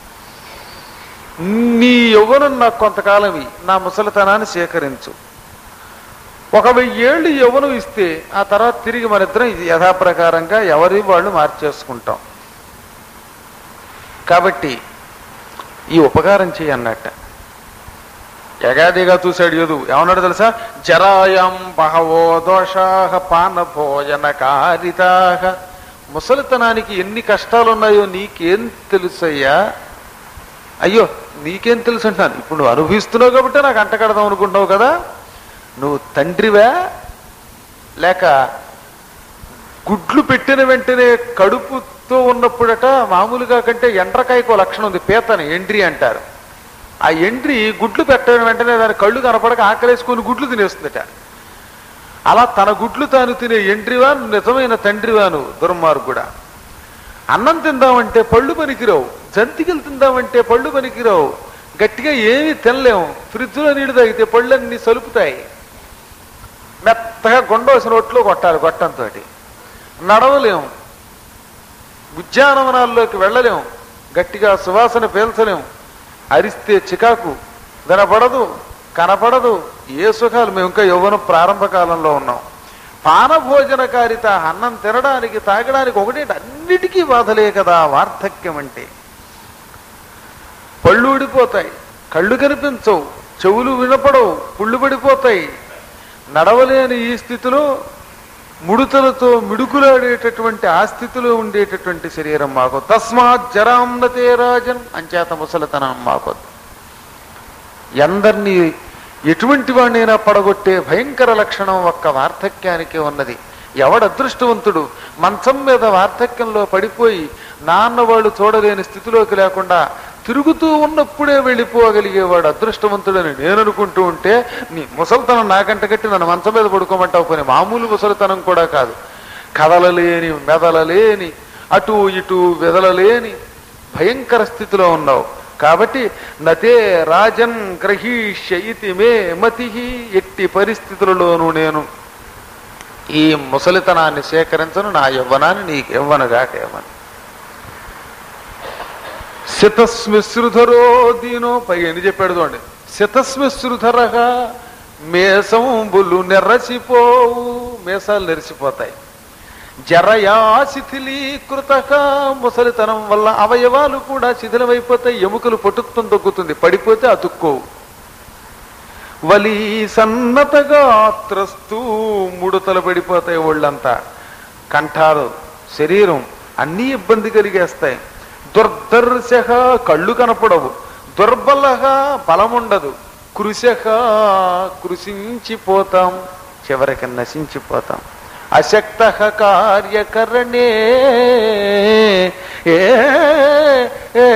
నీ యవ్వనం నాకు కొంతకాలం ఇయ్యి. నా ముసలితనాన్ని సేకరించు ఒక వెయ్యేళ్ళు యవ్వనం ఇస్తే ఆ తర్వాత తిరిగి మన ఇద్దరం ఇది యథాప్రకారంగా ఎవరి వాళ్ళు మార్చేసుకుంటాం కాబట్టి ఈ ఉపకారం చెయ్యి అన్నట్ట ఎగాదిగా చూశాడు యోధు ఏమన్నాడు తెలుసా జరాయం బహవో దోషా పానభోజన కారితా ముసలితనానికి ఎన్ని కష్టాలు ఉన్నాయో నీకేం తెలుసయ్యా అయ్యో నీకేం తెలుసు అంటున్నాను ఇప్పుడు నువ్వు అనుభవిస్తున్నావు కాబట్టి నాకు అంట కడదాం అనుకుంటున్నావు కదా నువ్వు తండ్రివా లేక గుడ్లు పెట్టిన వెంటనే కడుపుతో ఉన్నప్పుడట మామూలుగా కంటే ఎండ్రకాయకు ఓ లక్షణం ఉంది పీతని ఎండ్రి అంటారు ఆ ఎండ్రి గుడ్లు పెట్టిన వెంటనే దాని కళ్ళు కనపడక ఆకలేసుకొని గుడ్లు తినేస్తుందట అలా తన గుడ్లు తాను తినే ఎండ్రివా నిజమైన తండ్రివాను దుర్మార్గుడా అన్నం తిందామంటే పళ్ళు పనికిరావు జంతికలు తిందామంటే పళ్ళు పనికిరావు గట్టిగా ఏమీ తినలేము ఫ్రిడ్జ్లో నీళ్ళు తాగితే పళ్ళన్నీ సలుపుతాయి మెత్తగా గొండవసిన ఒట్లో కొట్టాలి గొట్టంతో నడవలేం ఉద్యానవనాల్లోకి వెళ్ళలేం గట్టిగా సువాసన పీల్చలేం అరిస్తే చికాకు వినపడదు కనపడదు ఏ సుఖాలు మేము ఇంకా యవ్వనం ప్రారంభ కాలంలో ఉన్నాం పానభోజనకారిత అన్నం తినడానికి తాగడానికి ఒకటే అన్నిటికీ బాధలే కదా వార్ధక్యం అంటే పళ్ళు ఊడిపోతాయి కళ్ళు కనిపించవు చెవులు వినపడవు పుళ్ళు పడిపోతాయి నడవలేని ఈ స్థితిలో ముడుతలతో మిడుకులాడేటటువంటి ఆ స్థితిలో ఉండేటటువంటి శరీరం మాకు తస్మాత్ జరాంనతే రాజన్ అంచేత ముసలితనం మాకొద్దు ఎందరినీ ఎటువంటి వాడినైనా పడగొట్టే భయంకర లక్షణం ఒక్క వార్ధక్యానికే ఉన్నది ఎవడు అదృష్టవంతుడు మంచం మీద వార్ధక్యంలో పడిపోయి నాన్న వాళ్ళు చూడలేని స్థితిలోకి లేకుండా తిరుగుతూ ఉన్నప్పుడే వెళ్ళిపోగలిగేవాడు అదృష్టవంతుడని నేను అనుకుంటూ ఉంటే నీ ముసలితనం నాకంట కట్టి నన్ను మంచం మీద పడుకోమంటావు పోనీ మామూలు ముసలితనం కూడా కాదు కదలలేని మెదలలేని అటు ఇటు వెదలలేని భయంకర స్థితిలో ఉన్నావు కాబట్టి నతే రాజన్ గ్రహీష్య ఇతి మే మతి ఎట్టి పరిస్థితులలోనూ నేను ఈ ముసలితనాన్ని సేకరించను నా యవ్వనాన్ని నీకు ఇవ్వనుగాక ఇవ్వను శతస్మిశ్రుధరో దీనో పై అని చెప్పాడు చూడండి శతస్మిశ్రుధరగా మేసంబులు నెర్రసిపోవు మేసాలు నెరిసిపోతాయి జరయా శిథిలీకృత ముసలితనం వల్ల అవయవాలు కూడా శిథిలమైపోతాయి ఎముకలు పటుత్వం దొక్కుతుంది పడిపోతే అతుక్కోవు వలి సన్నతగాత్రస్తూ ముడతలు పడిపోతాయి ఒళ్ళంతా కంఠాలు శరీరం అన్నీ ఇబ్బంది కలిగేస్తాయి దుర్దర్శ కళ్ళు కనపడవు దుర్బలహ బలముండదు కృశక కృషించిపోతాం చివరికి నశించిపోతాం అశక్త కార్యకరణే ఏ ఏ,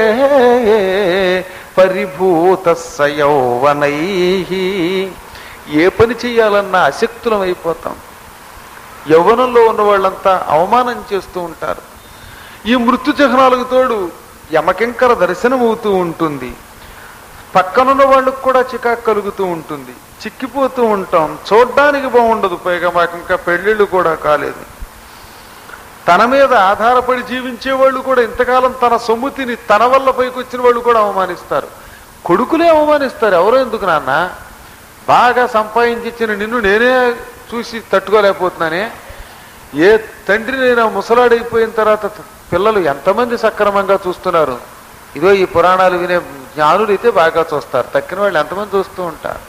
పరిభూత సయౌవనై ఏ పని చేయాలన్నా అశక్తులం అయిపోతాం యవ్వనంలో ఉన్న వాళ్ళంతా అవమానం చేస్తూ ఉంటారు ఈ మృత్యు చిహ్నాలకు తోడు యమకింకర దర్శనం అవుతూ ఉంటుంది పక్కనున్న వాళ్ళకు కూడా చికాకు కలుగుతూ ఉంటుంది చిక్కిపోతూ ఉంటాం చూడ్డానికి బాగుండదు పైగా మాకు ఇంకా పెళ్ళిళ్ళు కూడా కాలేదు తన మీద ఆధారపడి జీవించే వాళ్ళు కూడా ఇంతకాలం తన సొమ్ముతిని తన వల్ల పైకి వచ్చిన వాళ్ళు కూడా అవమానిస్తారు కొడుకులే అవమానిస్తారు ఎవరో ఎందుకు నాన్న బాగా సంపాదించిన నిన్ను నేనే చూసి తట్టుకోలేకపోతున్నానే ఏ తండ్రినైనా ముసలాడైపోయిన తర్వాత పిల్లలు ఎంతమంది సక్రమంగా చూస్తున్నారు ఇదో ఈ పురాణాలు వినే జ్ఞానులు అయితే బాగా చూస్తారు తక్కిన వాళ్ళు ఎంతమంది చూస్తూ ఉంటారు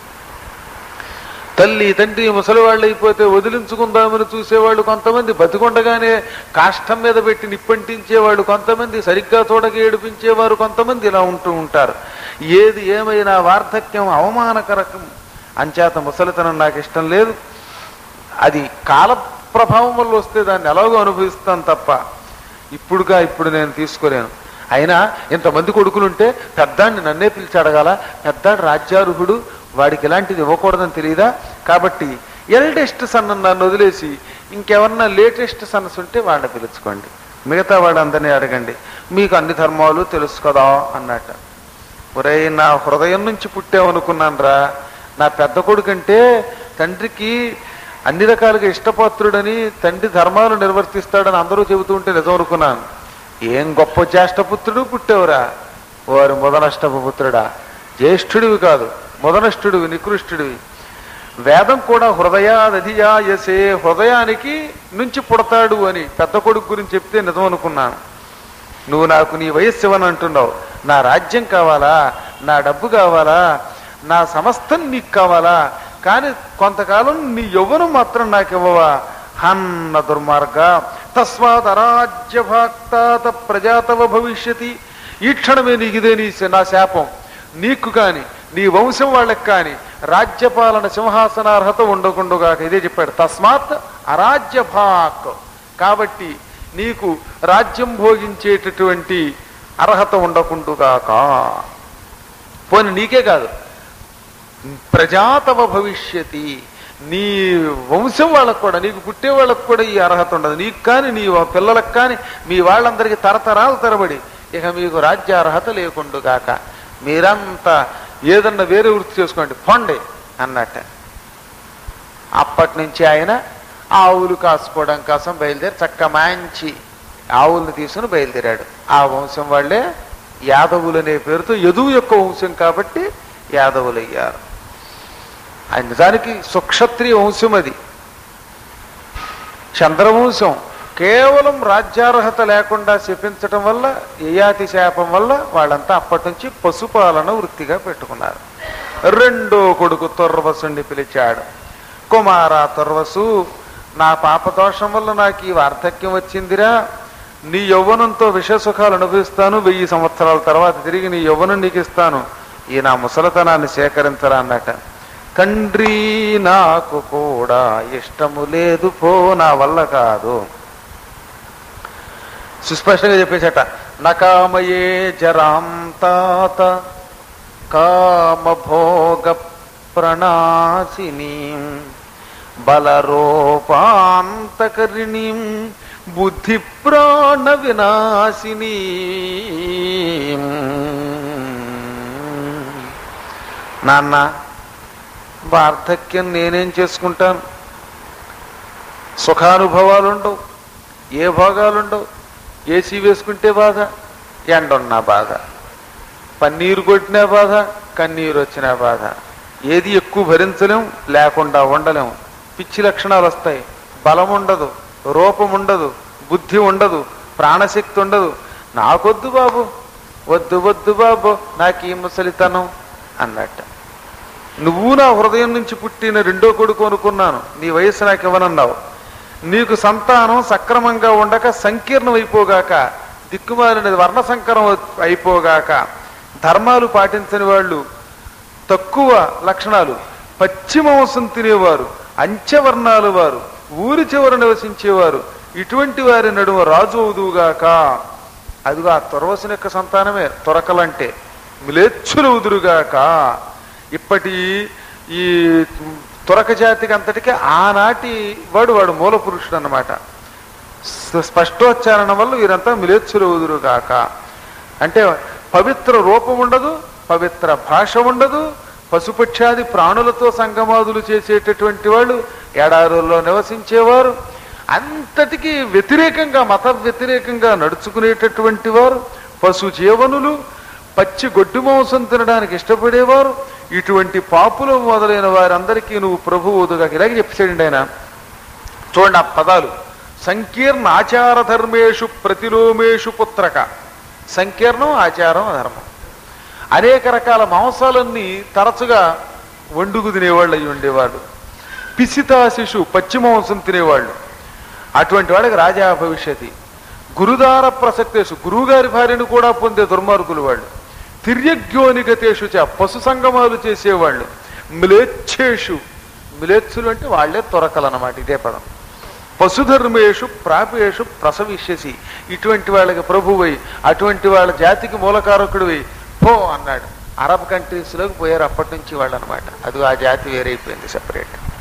తల్లి తండ్రి ముసలి వాళ్ళు అయిపోతే వదిలించుకుందామని చూసేవాళ్ళు కొంతమంది బతికొండగానే కాష్టం మీద పెట్టి నిప్పంటించేవాళ్ళు కొంతమంది సరిగ్గా చూడక ఏడిపించేవారు కొంతమంది ఇలా ఉంటూ ఉంటారు ఏది ఏమైనా వార్ధక్యం అవమానకరకం అంచేత ముసలితనం నాకు ఇష్టం లేదు అది కాల ప్రభావం వల్ల వస్తే దాన్ని ఎలాగో అనుభవిస్తాను తప్ప ఇప్పుడుగా ఇప్పుడు నేను తీసుకోలేను అయినా ఇంతమంది కొడుకులుంటే పెద్దాన్ని నన్నే పిలిచి అడగాల పెద్దాడు రాజ్యార్హుడు వాడికి ఇలాంటిది ఇవ్వకూడదని తెలియదా కాబట్టి ఎల్డెస్ట్ సన్ నన్ను వదిలేసి ఇంకెవరన్నా లేటెస్ట్ సన్స్ ఉంటే వాళ్ళని పిలుచుకోండి మిగతా వాడందరినీ అడగండి మీకు అన్ని ధర్మాలు తెలుసు కదా అన్నట్ట ఒరే నా హృదయం నుంచి పుట్టామనుకున్నాను రా నా పెద్ద కొడుకంటే తండ్రికి అన్ని రకాలుగా ఇష్టపాత్రుడని తండ్రి ధర్మాలు నిర్వర్తిస్తాడని అందరూ చెబుతూ ఉంటే నిజం అనుకున్నాను ఏం గొప్ప జ్యేష్ఠపుత్రుడు పుట్టావురా వారు మొదనష్టపు పుత్రుడా జ్యేష్ఠుడివి కాదు మొదనష్టుడివి నికృష్టుడివి వేదం కూడా హృదయాదధియాయసే హృదయానికి నుంచి పుడతాడు అని పెద్ద కొడుకు గురించి చెప్తే నిజం అనుకున్నాను నువ్వు నాకు నీ వయస్సు ఇవ్వని అంటున్నావు నా రాజ్యం కావాలా నా డబ్బు కావాలా నా సమస్తం నీకు కావాలా కానీ కొంతకాలం నీ యవ్వనం మాత్రం నాకు ఇవ్వవా హన్న దుర్మార్గ తస్మాత్ అరాజ్యభాక్తాత ప్రజాతవ భవిష్యతి ఈ క్షణమే నీకు ఇదే నీ నా శాపం నీకు కాని నీ వంశం వాళ్ళకి కాని రాజ్యపాలన సింహాసనార్హత ఉండకుండుగాక ఇదే చెప్పాడు తస్మాత్ అరాజ్యభాక్ కాబట్టి నీకు రాజ్యం భోగించేటటువంటి అర్హత ఉండకుండుగాక పోని నీకే కాదు ప్రజాతవ భవిష్యతి నీ వంశం వాళ్ళకు కూడా నీకు పుట్టే వాళ్ళకు కూడా ఈ అర్హత ఉండదు నీకు కానీ నీ పిల్లలకు కానీ మీ వాళ్ళందరికీ తరతరాలు తరబడి ఇక మీకు రాజ్య అర్హత లేకుండుగాక మీరంతా ఏదన్నా వేరే వృత్తి చేసుకోండి పొండి అన్నట్ట అప్పటి నుంచి ఆయన ఆవులు కాసుకోవడం కోసం బయలుదేరి చక్క మంచి ఆవుల్ని తీసుకుని బయలుదేరాడు ఆ వంశం వాళ్ళే యాదవులు అనే పేరుతో యదువు యొక్క వంశం కాబట్టి యాదవులు అయ్యారు ఆయన నిజానికి సుక్షత్రియ వంశం అది చంద్రవంశం కేవలం రాజ్యార్హత లేకుండా శపించటం వల్ల యయాతి శాపం వల్ల వాళ్ళంతా అప్పటి నుంచి పశుపాలన వృత్తిగా పెట్టుకున్నారు రెండో కొడుకు తుర్వసుని పిలిచాడు కుమార తుర్వసు నా పాపదోషం వల్ల నాకు ఈ వార్ధక్యం వచ్చిందిరా నీ యవ్వనంతో విషసుఖాలు అనుభవిస్తాను వెయ్యి సంవత్సరాల తర్వాత తిరిగి నీ యవ్వనం నీకు ఇస్తాను ఈ నా ముసలతనాన్ని సేకరించరా అన్నట తండ్రి నాకు కూడా ఇష్టము లేదు పో నా వల్ల కాదు సుస్పష్టంగా చెప్పేసట నకామయే జరాం తాత కామభోగ ప్రణాశిని బలరూపాంతకరిణి బుద్ధి ప్రాణ వినాశిని నాన్న వార్ధక్యం నేనేం చేసుకుంటాను సుఖానుభవాలు ఉండవు ఏ భోగాలుండవు ఏసీ వేసుకుంటే బాధ ఎండున్నా బాధ పన్నీరు కొట్టినా బాధ కన్నీరు వచ్చినా బాధ ఏది ఎక్కువ భరించలేం లేకుండా ఉండలేం పిచ్చి లక్షణాలు వస్తాయి బలం ఉండదు రూపం ఉండదు బుద్ధి ఉండదు ప్రాణశక్తి ఉండదు నాకొద్దు బాబు వద్దు వద్దు బాబు నాకు ఈ ముసలితనం అన్నట్ట నువ్వు నా హృదయం నుంచి పుట్టిన రెండో కొడుకు అనుకున్నాను నీ వయస్సు నాకు ఇవ్వనన్నావు నీకు సంతానం సక్రమంగా ఉండక సంకీర్ణం అయిపోగాక దిక్కుమాలినది వర్ణ సంకరం అయిపోగాక ధర్మాలు పాటించని వాళ్ళు తక్కువ లక్షణాలు పశ్చిమ వంశం తినేవారు అంచెవర్ణాలు వారు ఊరి చివర నివసించేవారు ఇటువంటి వారి నడుమ రాజు అవుదుగాక అదిగో ఆ తురవసిన యొక్క సంతానమే తొరకలంటే మిలేచ్చులు ఉదురుగాక ఇప్పటి ఈ తురక జాతికి అంతటికి ఆనాటి వాడు వాడు మూల పురుషుడు అన్నమాట స్పష్టోచ్చారణ వల్ల వీరంతా మిలేచ్చులు ఉదురుగాక అంటే పవిత్ర రూపం ఉండదు పవిత్ర భాష ఉండదు పశుపక్షాది ప్రాణులతో సంగమాదులు చేసేటటువంటి వాళ్ళు ఎడారుల్లో నివసించేవారు అంతటికి వ్యతిరేకంగా మత వ్యతిరేకంగా నడుచుకునేటటువంటి వారు పశు జీవనులు పచ్చి గొడ్డు మాంసం తినడానికి ఇష్టపడేవారు ఇటువంటి పాపులు మొదలైన వారందరికీ నువ్వు ప్రభువుదుగా ఇలాగే చెప్పాడండి ఆయన చూడండి ఆ పదాలు సంకీర్ణ ఆచార ధర్మేషు ప్రతిలోమేషు పుత్రక సంకీర్ణం ఆచారం ధర్మం అనేక రకాల మాంసాలన్నీ తరచుగా వండుకు తినేవాళ్ళు అయి ఉండేవాడు పిసితా శిశు పచ్చి మాంసం తినేవాళ్ళు అటువంటి వాళ్ళకి రాజా భవిష్యతి గురుదార ప్రసక్తేషు గురువుగారి భార్యను కూడా పొందే దుర్మార్గులు వాళ్ళు తిర్యజ్ఞోనిగతేషు చ పశు సంగమాలు చేసేవాళ్ళు మిలేచ్ఛేషు మిలేచ్చులు అంటే వాళ్ళే తొరకలు అన్నమాట ఇదే పదం పశుధర్మేషు ప్రాపేషు ప్రసవిష్యసి ఇటువంటి వాళ్ళకి ప్రభువై అటువంటి వాళ్ళ జాతికి మూలకారకుడివై పో అన్నాడు అరబ్ కంట్రీస్లోకి పోయారు అప్పటి నుంచి వాళ్ళు అనమాట అది ఆ జాతి వేరైపోయింది సెపరేట్